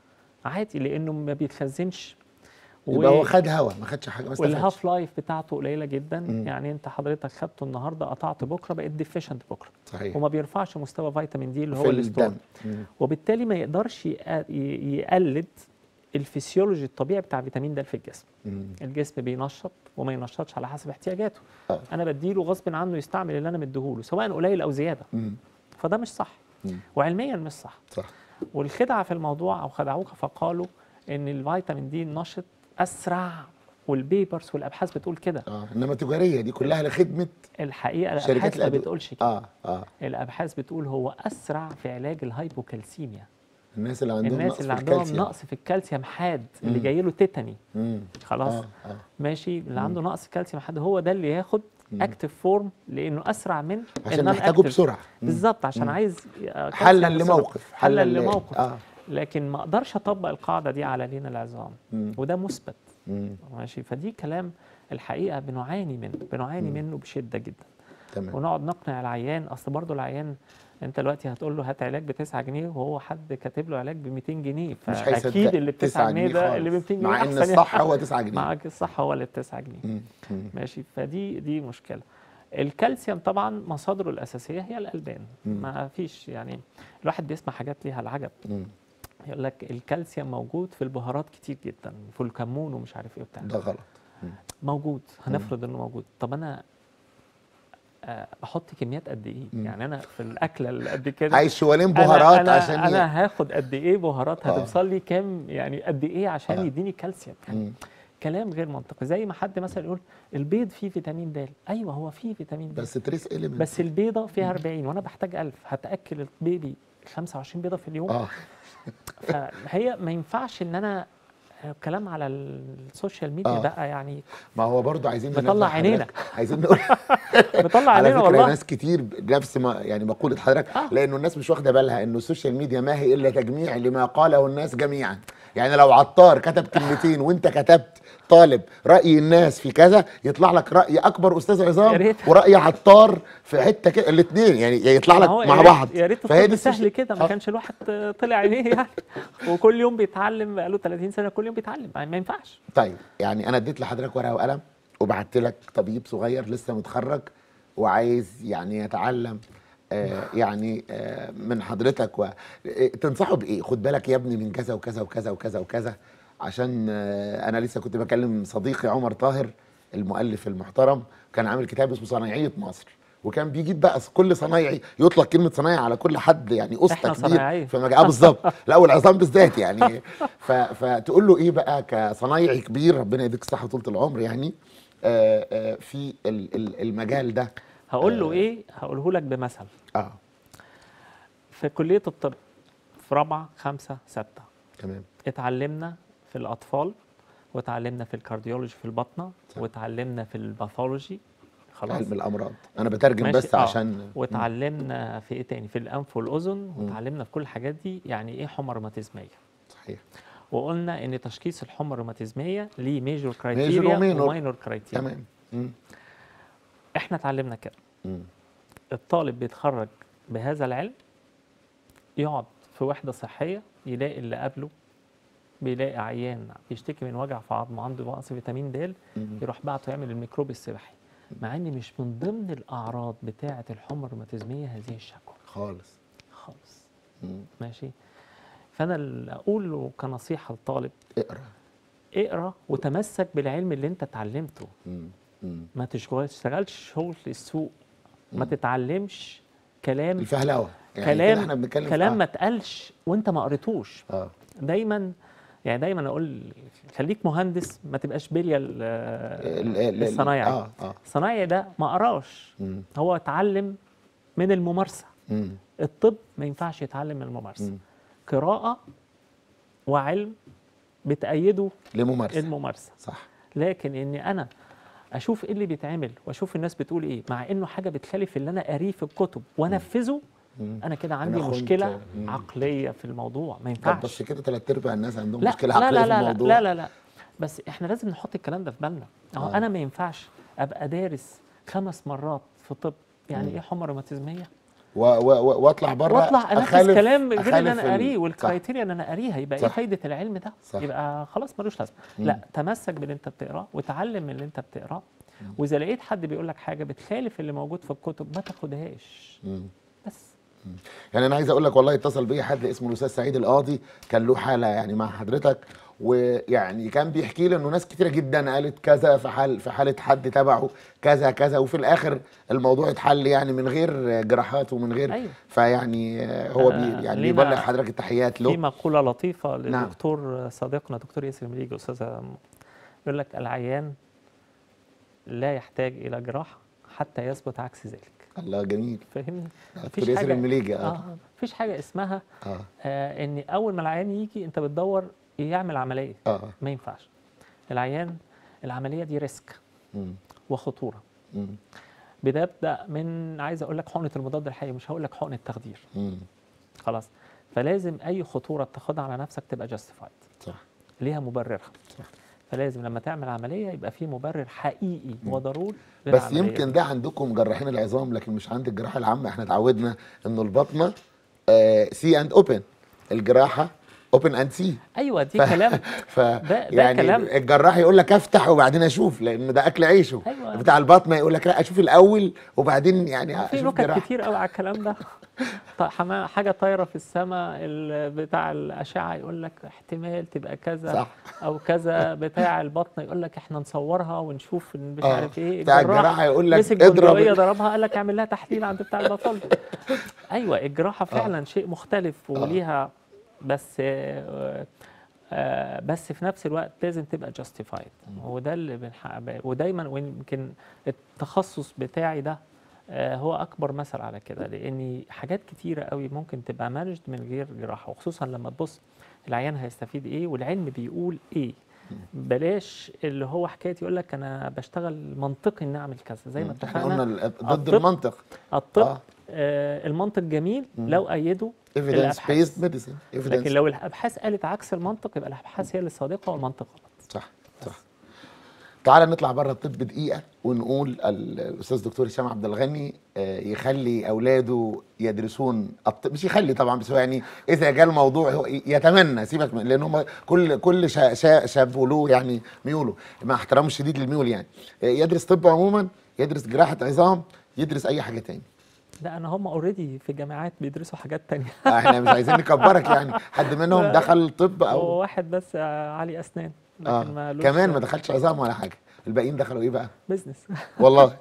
عادي لانه ما بيتخزنش يبقى هو خد هوا ما خدش حاجه ما استفادش والهاف لايف بتاعته قليله جدا مم. يعني انت حضرتك خدته النهارده قطعت بكره بقيت ديفيشنت بكره صحيح وما بيرفعش مستوى فيتامين دي اللي في هو الستور الدم مم. وبالتالي ما يقدرش يق- ي- يقلد الفسيولوجي الطبيعي بتاع فيتامين د في الجسم مم. الجسم بينشط وما ينشطش على حسب احتياجاته آه. انا بديله غصب عنه يستعمل اللي انا مديهوله سواء قليل او زياده مم. فده مش صح مم. وعلميا مش صح صح والخدعه في الموضوع او خدعوك فقالوا ان الفيتامين دي النشط اسرع والبيبرز والابحاث بتقول كده اه انما تجاريه دي كلها لخدمه الحقيقه شركات الابحاث ما الأدوية. بتقولش كده اه اه الابحاث بتقول هو اسرع في علاج الهايبوكالسيميا الناس اللي عندهم الناس نقص اللي في عندهم الكالسيوم. نقص في الكالسيوم حاد اللي مم. جاي له تيتاني مم. خلاص اه اه ماشي اللي عنده نقص كالسيوم حاد هو ده اللي ياخد اكتف فورم لانه اسرع من عشان النون محتاجه active. بسرعه مم. بالظبط عشان مم. عايز حلا كالسيوم بسرعة. لموقف حلا ل- لموقف اه لكن ما اقدرش اطبق القاعده دي على لين العظام مم. وده مثبت مم. ماشي فدي كلام الحقيقه بنعاني منه بنعاني منه بشده جدا تمام ونقعد نقنع العيان اصل برضه العيان انت دلوقتي هتقول له هات علاج ب 9 جنيه وهو حد كاتب له علاج ب 200 جنيه مش فاكيد هيصدق اللي ب 9 جنيه ده اللي ب 200 جنيه مع ان أحسن الصح يعني. هو 9 جنيه معاك الصح هو اللي ب 9 جنيه مم. مم. ماشي فدي دي مشكله الكالسيوم طبعا مصادره الاساسيه هي الالبان مم. ما فيش يعني الواحد بيسمع حاجات ليها العجب مم. يقول لك الكالسيوم موجود في البهارات كتير جدا في الكمون ومش عارف ايه وبتاع ده غلط موجود هنفرض انه موجود طب انا آه، بحط كميات قد ايه مم. يعني انا في الاكله اللي قد كده عايز شوالين أنا- بهارات أنا عشان ي- انا هاخد قد ايه بهارات آه. هتوصل لي كام يعني قد ايه عشان آه. يديني كالسيوم يعني مم. كلام غير منطقي زي ما حد مثلا يقول البيض فيه فيتامين د ايوه هو فيه فيتامين د بس تريس اليمنت بس البيضه فيها 40 وانا بحتاج 1000 هتاكل البيبي 25 بيضه في اليوم اه فهي ما ينفعش ان انا كلام على السوشيال ميديا آه. بقى يعني ما هو برضه عايزين بطلع ننبه عينينا. حضرتك- عايزين نقول بطلع على علينا فكره والله ناس كتير نفس ما يعني مقوله حضرتك آه. لانه الناس مش واخده بالها انه السوشيال ميديا ما هي الا تجميع لما قاله الناس جميعا يعني لو عطار كتب كلمتين وانت كتبت طالب راي الناس في كذا يطلع لك راي اكبر استاذ يا عظام ريت. وراي عطار في حته كده الاثنين يعني يطلع ما لك هو يا مع ريت- بعض يا ريت فهي الطب دي سهل السوشيال- كده ما آه. كانش الواحد طلع عينيه يعني وكل يوم بيتعلم بقاله 30 سنه كل يوم بيتعلم ما ما ينفعش طيب يعني انا اديت لحضرتك ورقه وقلم وبعت لك طبيب صغير لسه متخرج وعايز يعني يتعلم آه يعني آه من حضرتك و... آه، تنصحه بايه خد بالك يا ابني من كذا وكذا وكذا وكذا وكذا عشان آه انا لسه كنت بكلم صديقي عمر طاهر المؤلف المحترم كان عامل كتاب اسمه صنايعيه مصر وكان بيجيب بقى كل صنايعي يطلق كلمه صنايعي على كل حد يعني اسطى إحنا كبير صنايعية. في مجال آه بالظبط لا والعظام بالذات يعني ف... فتقول له ايه بقى كصنايعي كبير ربنا يديك الصحه طول العمر يعني آه آه في ال- ال- المجال ده هقول له ايه هقوله لك بمثل اه في كليه الطب في رابعه خمسه سته تمام اتعلمنا في الاطفال وتعلمنا في الكارديولوجي في البطنه صح. وتعلمنا في الباثولوجي خلاص علم الامراض انا بترجم ماشي، بس آه. عشان وتعلمنا في ايه تاني في الانف والاذن وتعلمنا في كل الحاجات دي يعني ايه حمى روماتيزميه صحيح وقلنا ان تشخيص الحمى الروماتيزميه ليه ميجور Major كرايتيريا وminor. وماينور كرايتيريا تمام مم. احنا اتعلمنا كده مم. الطالب بيتخرج بهذا العلم يقعد في وحده صحيه يلاقي اللي قبله بيلاقي عيان بيشتكي من وجع في عظمه عنده نقص فيتامين د مم. يروح بعته يعمل الميكروب السباحي مع ان مش من ضمن الاعراض بتاعه الحمى الروماتيزميه هذه الشكوى خالص خالص مم. ماشي فانا اللي اقول له كنصيحه للطالب اقرا اقرا وتمسك بالعلم اللي انت اتعلمته مم. مم. ما تشتغلش تشتغلش شغل السوق ما تتعلمش كلام الفهلوه يعني كده كلام احنا بنتكلم كلام في- ما اتقالش وانت ما قريتوش اه دايما يعني دايما اقول خليك مهندس ما تبقاش بليا ال- ال- ال- ال- الصنايعي اه اه الصنايعي ده ما قراش مم. هو اتعلم من الممارسه مم. الطب ما ينفعش يتعلم من الممارسه مم. قراءه وعلم بتأيده لممارسه الممارسه صح لكن اني انا اشوف ايه اللي بيتعمل واشوف الناس بتقول ايه مع انه حاجه بتخالف اللي انا قاريه في الكتب وانفذه مم. انا كده عندي خنت- مشكله مم. عقليه في الموضوع ما طب ينفعش بس كده ثلاث ارباع الناس عندهم لا مشكله لا عقليه لا في لا, الموضوع لا لا لا بس احنا لازم نحط الكلام ده في بالنا اهو آه. انا ما ينفعش ابقى دارس خمس مرات في طب يعني مم. ايه حمى روماتيزميه و- و- و- واطلع بره واطلع انفذ أخالف- كلام غير اللي أخالف انا ال- قاريه صح. والكرايتيريا اللي انا قاريها يبقى ايه صح. فايده العلم ده صح. يبقى خلاص ملوش لازمه مم. لا تمسك باللي انت بتقراه وتعلم من اللي انت بتقراه واذا لقيت حد بيقول لك حاجه بتخالف اللي موجود في الكتب ما تاخدهاش مم. بس يعني انا عايز اقول لك والله اتصل بيا حد اسمه الاستاذ سعيد القاضي كان له حاله يعني مع حضرتك ويعني كان بيحكي لي انه ناس كتيره جدا قالت كذا في حال في حاله حد تبعه كذا كذا وفي الاخر الموضوع اتحل يعني من غير جراحات ومن غير أيوة. فيعني آه، هو بي آه، يعني لينا بيبلغ حضرتك التحيات في له مقوله لطيفه نعم. للدكتور صديقنا دكتور ياسر مليجي استاذ يقول لك العيان لا يحتاج الى جراحه حتى يثبت عكس ذلك الله جميل فاهمني دكتور ياسر المليجي اه اه مفيش حاجه اسمها اه آه ان اول ما العيان يجي انت بتدور يعمل عمليه اه ما ينفعش العيان العمليه دي ريسك مم. وخطوره مم. بتبدا من عايز اقول لك حقنه المضاد الحيوي مش هقول لك حقنه التخدير مم. خلاص فلازم اي خطوره تاخدها على نفسك تبقى جاستيفايد صح ليها مبررها صح. فلازم لما تعمل عمليه يبقى في مبرر حقيقي وضروري بس للعملية يمكن دي. ده عندكم جراحين العظام لكن مش عند الجراحه العامه احنا اتعودنا انه البطنه سي اند اوبن الجراحه اوبن اند سي ايوه دي كلام ف ده يعني كلام. الجراح يقول لك افتح وبعدين اشوف لان ده اكل عيشه أيوة. بتاع البطنه يقول لك لا اشوف الاول وبعدين يعني في اشوف نكت جراحه كتير قوي على الكلام ده ط- حما- حاجه طايره في السماء ال- بتاع الاشعه يقول لك احتمال تبقى كذا صح. او كذا بتاع البطن يقول لك احنا نصورها ونشوف إن مش آه. عارف ايه بتاع الجراح الجراحه يقول لك مسك اضرب بندقية ال- ضربها قال لك اعمل لها تحليل عند بتاع البطل ايوه الجراحه فعلا شيء مختلف وليها بس آه، آه بس في نفس الوقت لازم تبقى جاستيفايد وده اللي بنحقق ودايما ويمكن التخصص بتاعي ده آه هو اكبر مثل على كده لان حاجات كتيره قوي ممكن تبقى مانجد من غير جراحه وخصوصا لما تبص العيان هيستفيد ايه والعلم بيقول ايه بلاش اللي هو حكايه يقول لك انا بشتغل منطقي ان اعمل كذا زي ما احنا قلنا اتفقنا ال- ضد الطب- المنطق الطب آه. آه المنطق جميل مم. لو ايده evidence الأبحاث. based medicine لكن evidence لو الابحاث قالت عكس المنطق يبقى الابحاث هي اللي صادقه والمنطق غلط صح صح تعال نطلع بره الطب دقيقه ونقول ال- الاستاذ دكتور هشام عبد الغني آه، يخلي اولاده يدرسون الطب مش يخلي طبعا بس هو يعني اذا جاء الموضوع هو يتمنى سيبك من لان هم كل كل شا- شا- شاب وله يعني ميوله مع احترامه الشديد للميول يعني آه، يدرس طب عموما يدرس جراحه عظام يدرس اي حاجه تاني لا انا هم اوريدي في جامعات بيدرسوا حاجات تانية احنا مش عايزين نكبرك يعني حد منهم لا. دخل طب هو او واحد بس آه، علي اسنان لكن اه ما لوش كمان ما دخلش عظام ولا حاجه الباقيين دخلوا ايه بقى بزنس والله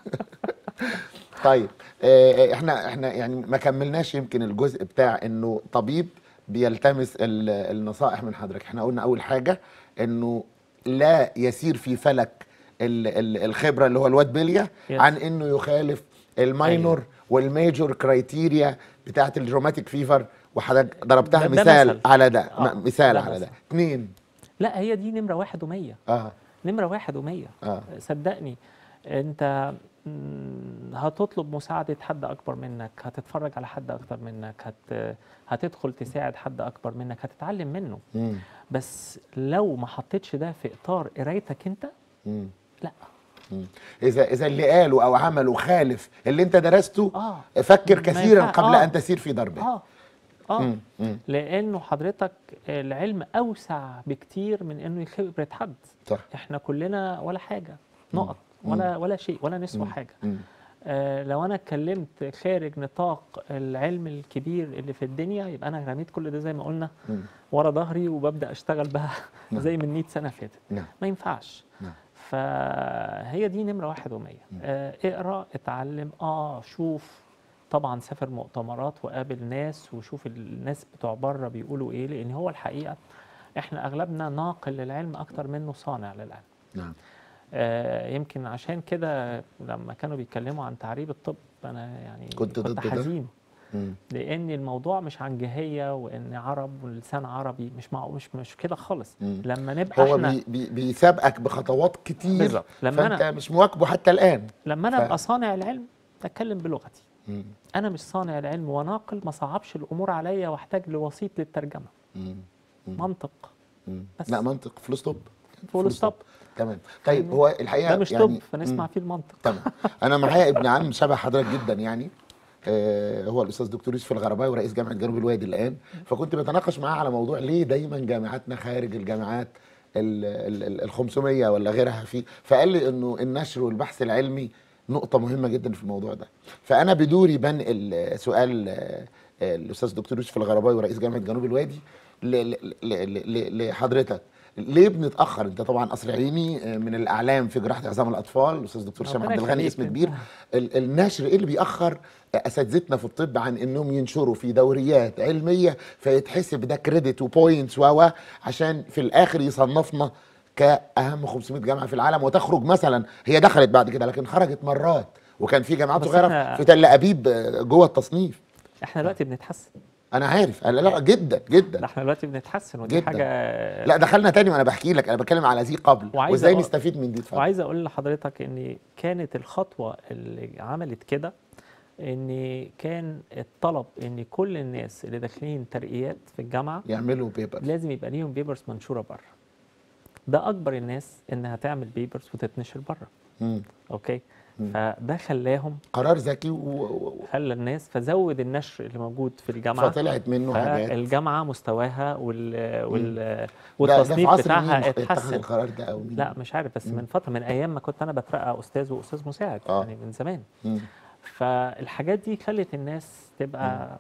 طيب آه، احنا احنا يعني ما كملناش يمكن الجزء بتاع انه طبيب بيلتمس ال- النصائح من حضرتك احنا قلنا اول حاجه انه لا يسير في فلك ال- ال- الخبره اللي هو الواد بليا Yes. عن انه يخالف الماينور والميجور كرايتيريا بتاعت الروماتيك فيفر وحضرتك ضربتها ده- ده مثال مثل. على ده آه، م- مثال ده على مثل. ده اثنين لا هي دي نمره واحد ومية اه نمره واحد ومية اه صدقني انت مم، هتطلب مساعدة حد أكبر منك هتتفرج على حد أكتر منك هت... هتدخل تساعد حد أكبر منك هتتعلم منه مم. بس لو ما حطيتش ده في إطار قرايتك أنت مم. لا مم. اذا اذا اللي قاله او عمله خالف اللي انت درسته آه فكر ما كثيرا ينفع- قبل آه. ان تسير في ضربه آه آه مم. مم. لأنه حضرتك العلم أوسع بكتير من إنه خبرة حد صح إحنا كلنا ولا حاجة نقط ولا ولا شيء ولا نسوى مم. حاجة مم. آه، لو انا اتكلمت خارج نطاق العلم الكبير اللي في الدنيا يبقى انا رميت كل ده زي ما قلنا مم. ورا ظهري وببدا اشتغل بقى نعم. زي من 100 سنه فاتت نعم ما ينفعش نعم. فهي دي نمره واحد ومية آه اقرا اتعلم اه شوف طبعا سافر مؤتمرات وقابل ناس وشوف الناس بتوع بره بيقولوا ايه لان هو الحقيقه احنا اغلبنا ناقل للعلم اكتر منه صانع للعلم نعم آه، يمكن عشان كده لما كانوا بيتكلموا عن تعريب الطب انا يعني كنت ضد ده؟ حزين مم. لان الموضوع مش عن جهيه وان عرب واللسان عربي مش مع مش مش كده خالص مم. لما نبقى هو احنا بي بي بيسابقك بخطوات كتير بالظبط لما فانت انا مش مواكبه حتى الان لما انا ف- ابقى صانع العلم اتكلم بلغتي مم. انا مش صانع العلم وناقل ما صعبش الامور عليا واحتاج لوسيط للترجمه مم. مم. منطق مم. بس. لا منطق فول ستوب فول ستوب تمام طيب هو الحقيقه ده مش يعني طب فنسمع مم. فيه المنطق تمام انا معايا ابن عم شبه حضرتك جدا يعني آه هو الاستاذ دكتور يوسف الغرباوي رئيس جامعه جنوب الوادي الان فكنت بتناقش معاه على موضوع ليه دايما جامعاتنا خارج الجامعات ال- ال ال 500 ولا غيرها في فقال لي انه النشر والبحث العلمي نقطه مهمه جدا في الموضوع ده فانا بدوري بنقل سؤال آه، آه، الاستاذ دكتور يوسف الغرباوي رئيس جامعه جنوب الوادي ل- ل- ل- ل- لحضرتك ليه بنتاخر انت طبعا قصر عيني آه، من الاعلام في جراحه عظام الاطفال الاستاذ دكتور هشام ربنا عبد الغني يخليك. اسم كبير ال- النشر ايه اللي بيأخر اساتذتنا في الطب عن انهم ينشروا في دوريات علميه فيتحسب ده كريدت وبوينتس و عشان في الاخر يصنفنا كاهم 500 جامعه في العالم وتخرج مثلا هي دخلت بعد كده لكن خرجت مرات وكان في جامعات بس صغيره إحنا- في تل ابيب آه، جوه التصنيف احنا دلوقتي بنتحسن انا عارف لا لا جدا لا جدا احنا دلوقتي بنتحسن ودي جداً. حاجه لا دخلنا تاني وانا بحكي لك انا بتكلم على ذي قبل وعايز وازاي أقول- نستفيد من دي اتفضل. وعايز اقول لحضرتك ان كانت الخطوه اللي عملت كده ان كان الطلب ان كل الناس اللي داخلين ترقيات في الجامعه يعملوا بيبر لازم يبقى ليهم بيبرز منشوره بره ده اكبر الناس انها تعمل بيبرز وتتنشر بره مم. اوكي مم. فده خلاهم قرار ذكي و... و... خلى الناس فزود النشر اللي موجود في الجامعه فطلعت منه حاجات فالجامعه مستواها وال وال ده, ده في والتصنيف عصر بتاعها مين اتخذ اتحسن القرار ده او مين لا مش عارف بس من فتره من ايام ما كنت انا بترقى استاذ واستاذ مساعد آه. يعني من زمان مم. فالحاجات دي خلت الناس تبقى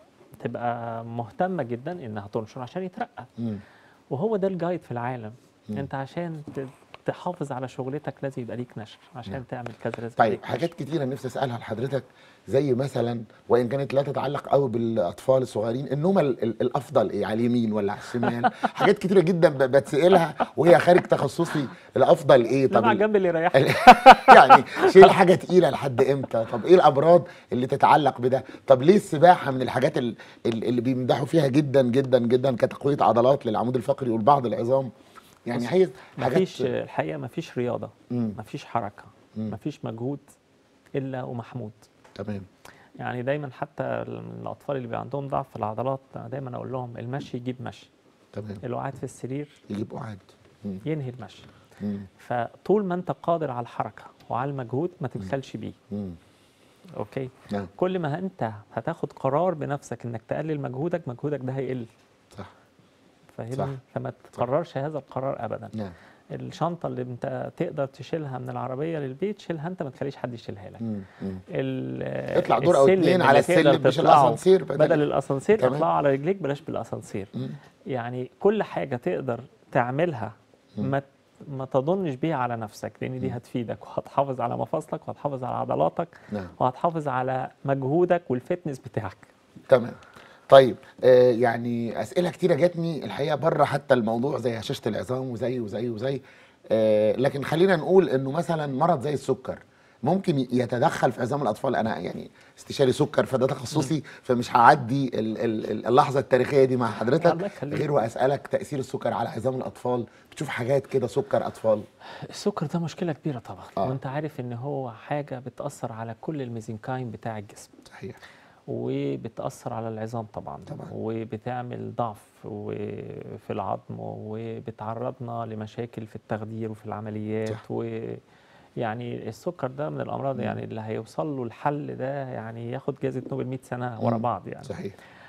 تبقى مهتمه جدا انها تنشر عشان يترقى مم. وهو ده الجايد في العالم مم. انت عشان ت- تحافظ على شغلتك لازم يبقى ليك نشر عشان نعم. تعمل كذا لازم يبقى طيب ليك حاجات كتيرة نفسي اسالها لحضرتك زي مثلا وان كانت لا تتعلق قوي بالاطفال الصغيرين النوم ال- ال- الافضل ايه على اليمين ولا على الشمال حاجات كتيرة جدا ب- بتسالها وهي خارج تخصصي الافضل ايه نام على ال- الجنب اللي يريحك يعني شيل حاجه تقيله لحد امتى طب ايه الامراض اللي تتعلق بده طب ليه السباحه من الحاجات ال- ال- اللي بيمدحوا فيها جدا جدا جدا كتقويه عضلات للعمود الفقري ولبعض العظام يعني عايز حاجات مفيش الحقيقه مفيش رياضه مم. مفيش حركه مم. مفيش مجهود الا ومحمود تمام يعني دايما حتى الاطفال اللي بيبقى عندهم ضعف في العضلات أنا دايما اقول لهم المشي يجيب مشي تمام اللي هو قاعد في السرير يجيب قعاد مم. ينهي المشي مم. فطول ما انت قادر على الحركه وعلى المجهود ما تبخلش بيه مم. اوكي نعم كل ما انت هتاخد قرار بنفسك انك تقلل مجهودك مجهودك ده هيقل صح صح. فاهمني فما تقررش هذا القرار ابدا نعم الشنطه اللي انت تقدر تشيلها من العربيه للبيت شيلها انت ما تخليش حد يشيلها لك مم. مم. ال- اطلع دور او السلم اتنين اللي على تقدر السلم مش تطلعه الاسانسير بدل الاسانسير تمام. اطلعه على رجليك بلاش بالاسانسير مم. يعني كل حاجه تقدر تعملها ما ما تظنش بيها على نفسك لان دي هتفيدك وهتحافظ على مفاصلك وهتحافظ على عضلاتك نعم وهتحافظ على مجهودك والفتنس بتاعك تمام طيب آه يعني اسئله كتيره جاتني الحقيقه بره حتى الموضوع زي هشاشه العظام وزي وزي وزي آه لكن خلينا نقول انه مثلا مرض زي السكر ممكن يتدخل في عظام الاطفال انا يعني استشاري سكر فده تخصصي فمش هعدي ال- ال- ال- اللحظه التاريخيه دي مع الله حضرتك يخليك. غير واسالك تاثير السكر على عظام الاطفال بتشوف حاجات كده سكر اطفال السكر ده مشكله كبيره طبعا آه. وانت عارف ان هو حاجه بتاثر على كل الميزنكايم بتاع الجسم صحيح وبتأثر على العظام طبعا طبعاً. وبتعمل ضعف وفي العظم وبتعرضنا لمشاكل في التخدير وفي العمليات صح. ويعني السكر ده من الأمراض يعني اللي هيوصل له الحل ده يعني ياخد جائزة نوبل 100 سنة ورا مم. بعض يعني صحيح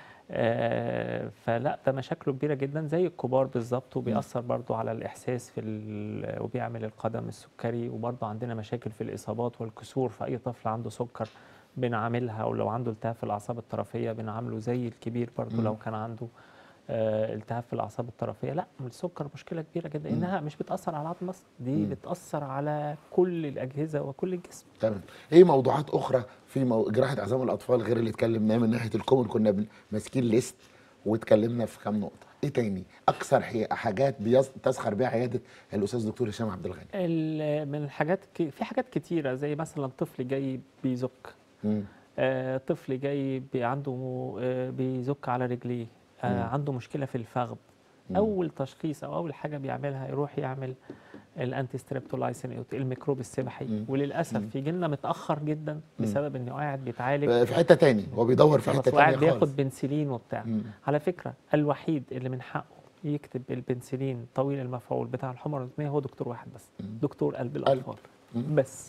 آه فلا ده مشاكله كبيرة جدا زي الكبار بالظبط وبيأثر برضو على الإحساس في ال- وبيعمل القدم السكري وبرضو عندنا مشاكل في الإصابات والكسور في أي طفل عنده سكر بنعاملها ولو عنده التهاب في الأعصاب الطرفية بنعامله زي الكبير برضو مم. لو كان عنده آه التهاب في الأعصاب الطرفية لا السكر مشكلة كبيرة جدا مم. إنها مش بتأثر على العظم بس دي مم. بتأثر على كل الأجهزة وكل الجسم تمام ايه موضوعات اخرى في مو... جراحه عظام الاطفال غير اللي اتكلمناه من ناحيه الكومن كنا بن- ماسكين ليست واتكلمنا في كام نقطه ايه تاني اكثر حي... حاجات بيز... تسخر بيها عياده الاستاذ دكتور هشام عبد الغني ال- من الحاجات ك... في حاجات كتيرة زي مثلا طفل جاي بيزك مم. آه، طفل جاي بي- عنده آه، بيزك على رجليه آه، مم. عنده مشكله في الفخذ مم. اول تشخيص او اول حاجه بيعملها يروح يعمل الانتي ستريبتولايسين الميكروب السبحي مم. وللاسف يجي لنا متاخر جدا بسبب انه قاعد بيتعالج آه، في حته تاني هو بيدور في خلاص حته وقاعد تانية خالص بياخد بنسلين وبتاع مم. على فكره الوحيد اللي من حقه يكتب البنسلين طويل المفعول بتاع الحمى الرتميه هو دكتور واحد بس مم. دكتور قلب الاطفال مم. بس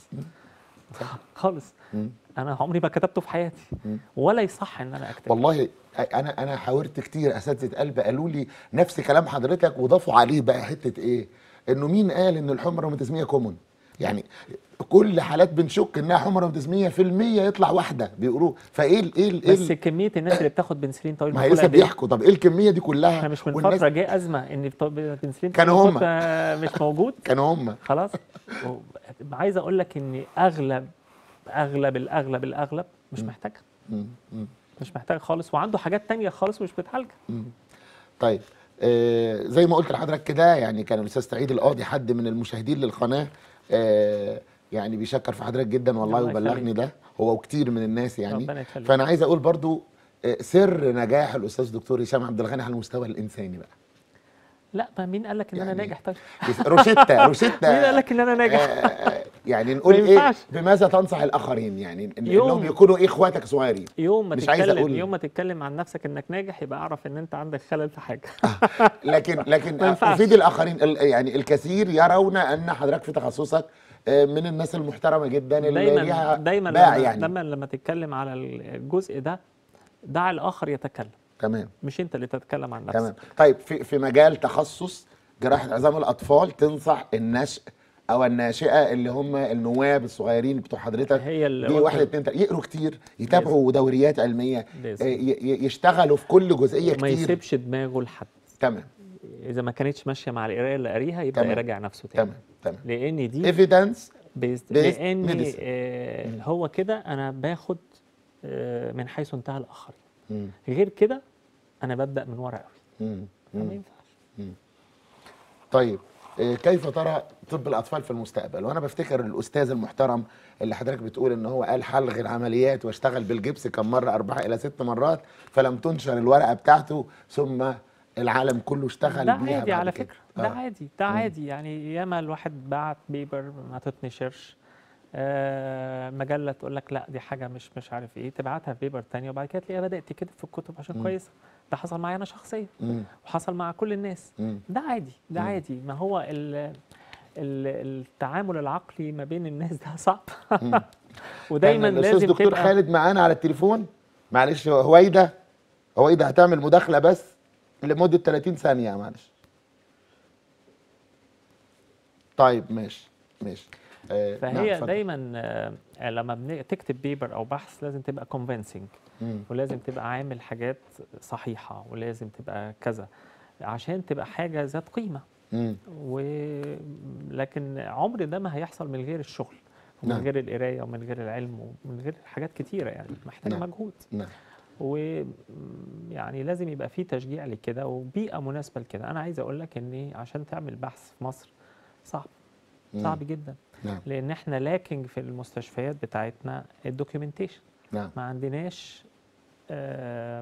خالص مم. انا عمري ما كتبته في حياتي مم. ولا يصح ان انا اكتبه والله انا انا حاورت كتير اساتذه قلب قالوا لي نفس كلام حضرتك وضافوا عليه بقى حته ايه انه مين قال ان الحمى الروماتيزميه كومون يعني كل حالات بنشك انها حمى روماتيزميه في المية يطلع واحده بيقولوا فايه ال ايه ال ايه بس ال- كميه الناس اللي بتاخد بنسلين طويل ما هي المفعول لسه قد إيه؟ بيحكوا طب ايه الكميه دي كلها احنا مش من والناس- فتره جه ازمه ان الط- البنسلين كانوا طويل هم. المفعول ده مش موجود كانوا هم خلاص و- عايز اقول لك ان اغلب اغلب الاغلب الاغلب مش محتاجها مم. مم. مش محتاج خالص وعنده حاجات تانية خالص مش بتعالجها طيب آه زي ما قلت لحضرتك كده يعني كان الاستاذ سعيد القاضي حد من المشاهدين للقناه آه يعني بيشكر في حضرتك جدا والله الله وبلغني يخليك. ده هو وكتير من الناس يعني ربنا يخليك. فانا عايز اقول برضو آه سر نجاح الاستاذ دكتور هشام عبد الغني على المستوى الانساني بقى لا ما مين قال لك ان انا يعني ناجح طيب روشيتا روشيتا مين قال لك ان انا ناجح آه يعني نقول ما ايه ينفعش. بماذا تنصح الاخرين يعني إن- يوم. انهم يكونوا ايه اخواتك صغيرين يوم ما مش عايز تتكلم أقول- يوم ما تتكلم عن نفسك انك ناجح يبقى اعرف ان انت عندك خلل في حاجه لكن لكن ما ينفعش. افيد الاخرين ال- يعني الكثير يرون ان حضرتك في تخصصك آه، من الناس المحترمه جدا اللي دايما ليها دايما باع لما, يعني لما لما تتكلم على الجزء ده دع الاخر يتكلم تمام مش انت اللي تتكلم عن تمام نفسك طيب في في مجال تخصص جراحه عظام الاطفال تنصح النشء او الناشئه اللي هم النواب الصغيرين بتوع حضرتك هي اللي دي قلت- واحد اتنين تلاته يقروا كتير يتابعوا دوريات علميه لازم. آه، ي- ي- يشتغلوا في كل جزئيه وما كتير يسيبش دماغه لحد تمام اذا ما كانتش ماشيه مع القرايه اللي قاريها يبدا تمام. يراجع نفسه تاني تمام تمام لان دي ايفيدنس بيزد based لان medicine. آه مم. هو كده انا باخد آه من حيث انتهى الاخرين غير كده انا ببدا من ورا قوي ما ينفعش طيب آه، كيف ترى طب الاطفال في المستقبل وانا بفتكر الاستاذ المحترم اللي حضرتك بتقول ان هو قال حلغ العمليات واشتغل بالجبس كم مره اربعه الى ست مرات فلم تنشر الورقه بتاعته ثم العالم كله اشتغل ده بيها عادي بعد على كده. فكره ده آه. عادي ده عادي يعني ياما الواحد بعت بيبر ما تتنشرش آه مجله تقول لك لا دي حاجه مش مش عارف ايه تبعتها في بيبر تانية وبعد كده تلاقيها بدات تكتب في الكتب عشان مم. كويسه ده حصل معايا انا شخصيا مم. وحصل مع كل الناس مم. ده عادي ده مم. عادي ما هو ال ال التعامل العقلي ما بين الناس ده صعب مم. ودايما كان الاستاذ لازم دكتور تبقى خالد معانا على التليفون معلش هويدا هويدا هتعمل مداخله بس لمده 30 ثانيه معلش طيب ماشي ماشي آه نعم، فهي اتفضل. دايما آه، لما بن- تكتب بيبر او بحث لازم تبقى كونفينسنج مم. ولازم تبقى عامل حاجات صحيحه ولازم تبقى كذا عشان تبقى حاجه ذات قيمه مم. و... لكن عمر ده ما هيحصل من غير الشغل ومن نعم. غير القرايه ومن غير العلم ومن غير حاجات كتيره يعني محتاجه نعم. مجهود نعم ويعني لازم يبقى في تشجيع لكده وبيئه مناسبه لكده انا عايز اقول لك ان عشان تعمل بحث في مصر صعب مم. صعب جدا نعم لان احنا لاكنج في المستشفيات بتاعتنا الدوكيومنتيشن نعم ما عندناش آه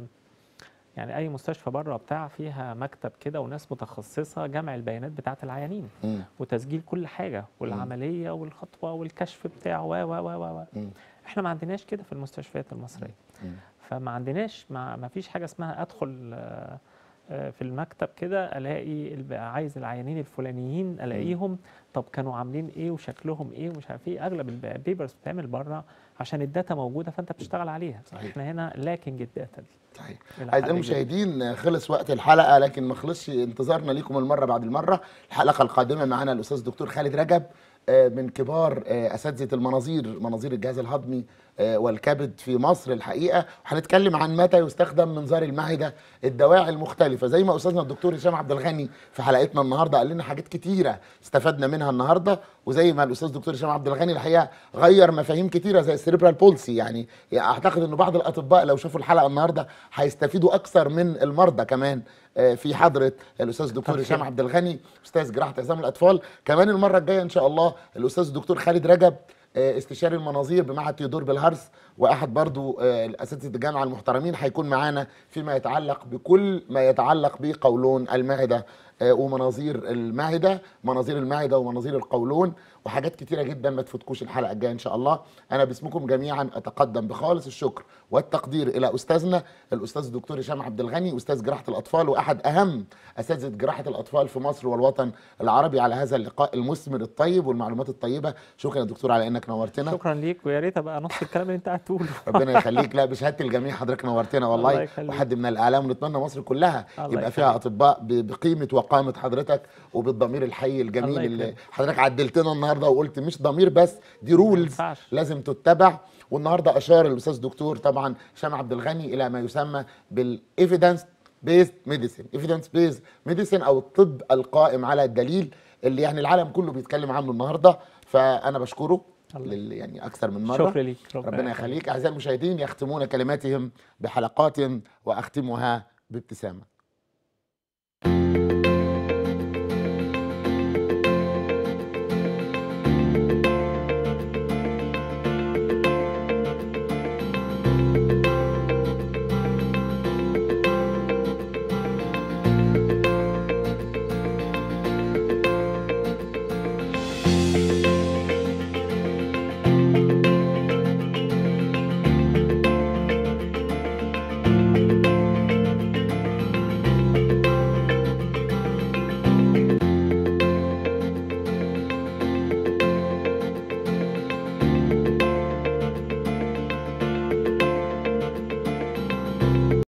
يعني اي مستشفى بره بتاع فيها مكتب كده وناس متخصصه جمع البيانات بتاعت العيانين مم. وتسجيل كل حاجه والعمليه والخطوه والكشف بتاعه و و و و مم. احنا ما عندناش كده في المستشفيات المصريه مم. فما عندناش ما, ما فيش حاجه اسمها ادخل آه، آه، في المكتب كده الاقي الب- عايز العيانين الفلانيين الاقيهم طب كانوا عاملين ايه وشكلهم ايه ومش عارف ايه اغلب الب- البيبرز بتتعمل بره عشان الداتا موجوده فانت بتشتغل عليها صحيح. احنا هنا لاكنج الداتا دي صحيح إلى أعزائي حد المشاهدين خلص وقت الحلقة لكن ما خلصش انتظارنا ليكم المرة بعد المرة الحلقة القادمة معنا الأستاذ الدكتور خالد رجب آه، من كبار آه، أساتذة المناظير مناظير الجهاز الهضمي آه، والكبد في مصر الحقيقة وهنتكلم عن متى يستخدم منظار المعدة الدواعي المختلفة زي ما أستاذنا الدكتور هشام عبد الغني في حلقتنا النهاردة قال لنا حاجات كتيرة استفدنا منها النهاردة وزي ما الأستاذ الدكتور هشام عبد الغني الحقيقة غير مفاهيم كتيرة زي السيريبرال بولسي يعني أعتقد أن بعض الأطباء لو شافوا الحلقة النهاردة هيستفيدوا أكثر من المرضى كمان آه، في حضرة الأستاذ الدكتور طب هشام خير. عبد الغني أستاذ جراحة عظام الأطفال كمان المرة الجاية إن شاء الله الأستاذ الدكتور خالد رجب آه، استشاري المناظير بمعهد تيودور بالهرس واحد برضو آه، الاساتذه الجامعه المحترمين هيكون معانا فيما يتعلق بكل ما يتعلق بقولون المعده آه، ومناظير المعده مناظير المعده ومناظير القولون وحاجات كتيره جدا ما تفوتكوش الحلقه الجايه ان شاء الله انا باسمكم جميعا اتقدم بخالص الشكر والتقدير الى استاذنا الاستاذ الدكتور هشام عبد الغني استاذ جراحه الاطفال واحد اهم اساتذه جراحه الاطفال في مصر والوطن العربي على هذا اللقاء المثمر الطيب والمعلومات الطيبه شكرا يا دكتور على انك نورتنا شكرا ليك ويا ريت ابقى نص الكلام اللي انت قاعد تقوله ربنا يخليك لا بشهاده الجميع حضرتك نورتنا الله والله يخليك. وحد من الاعلام ونتمنى مصر كلها الله يبقى فيها يخليك. اطباء ب- بقيمه وقامه حضرتك وبالضمير الحي الجميل الله اللي يكرمك. حضرتك عدلتنا النهارده وقلت مش ضمير بس دي رولز ينفعش. لازم تتبع والنهارده اشار الاستاذ دكتور طبعا هشام عبد الغني الى ما يسمى بالايفيدنس بيست ميديسين ايفيدنس بيست ميديسين او الطب القائم على الدليل اللي يعني العالم كله بيتكلم عنه النهارده فانا بشكره الله. لل يعني اكثر من مره شكرا ليك ربنا يخليك اعزائي المشاهدين يختمون كلماتهم بحلقات واختمها بابتسامه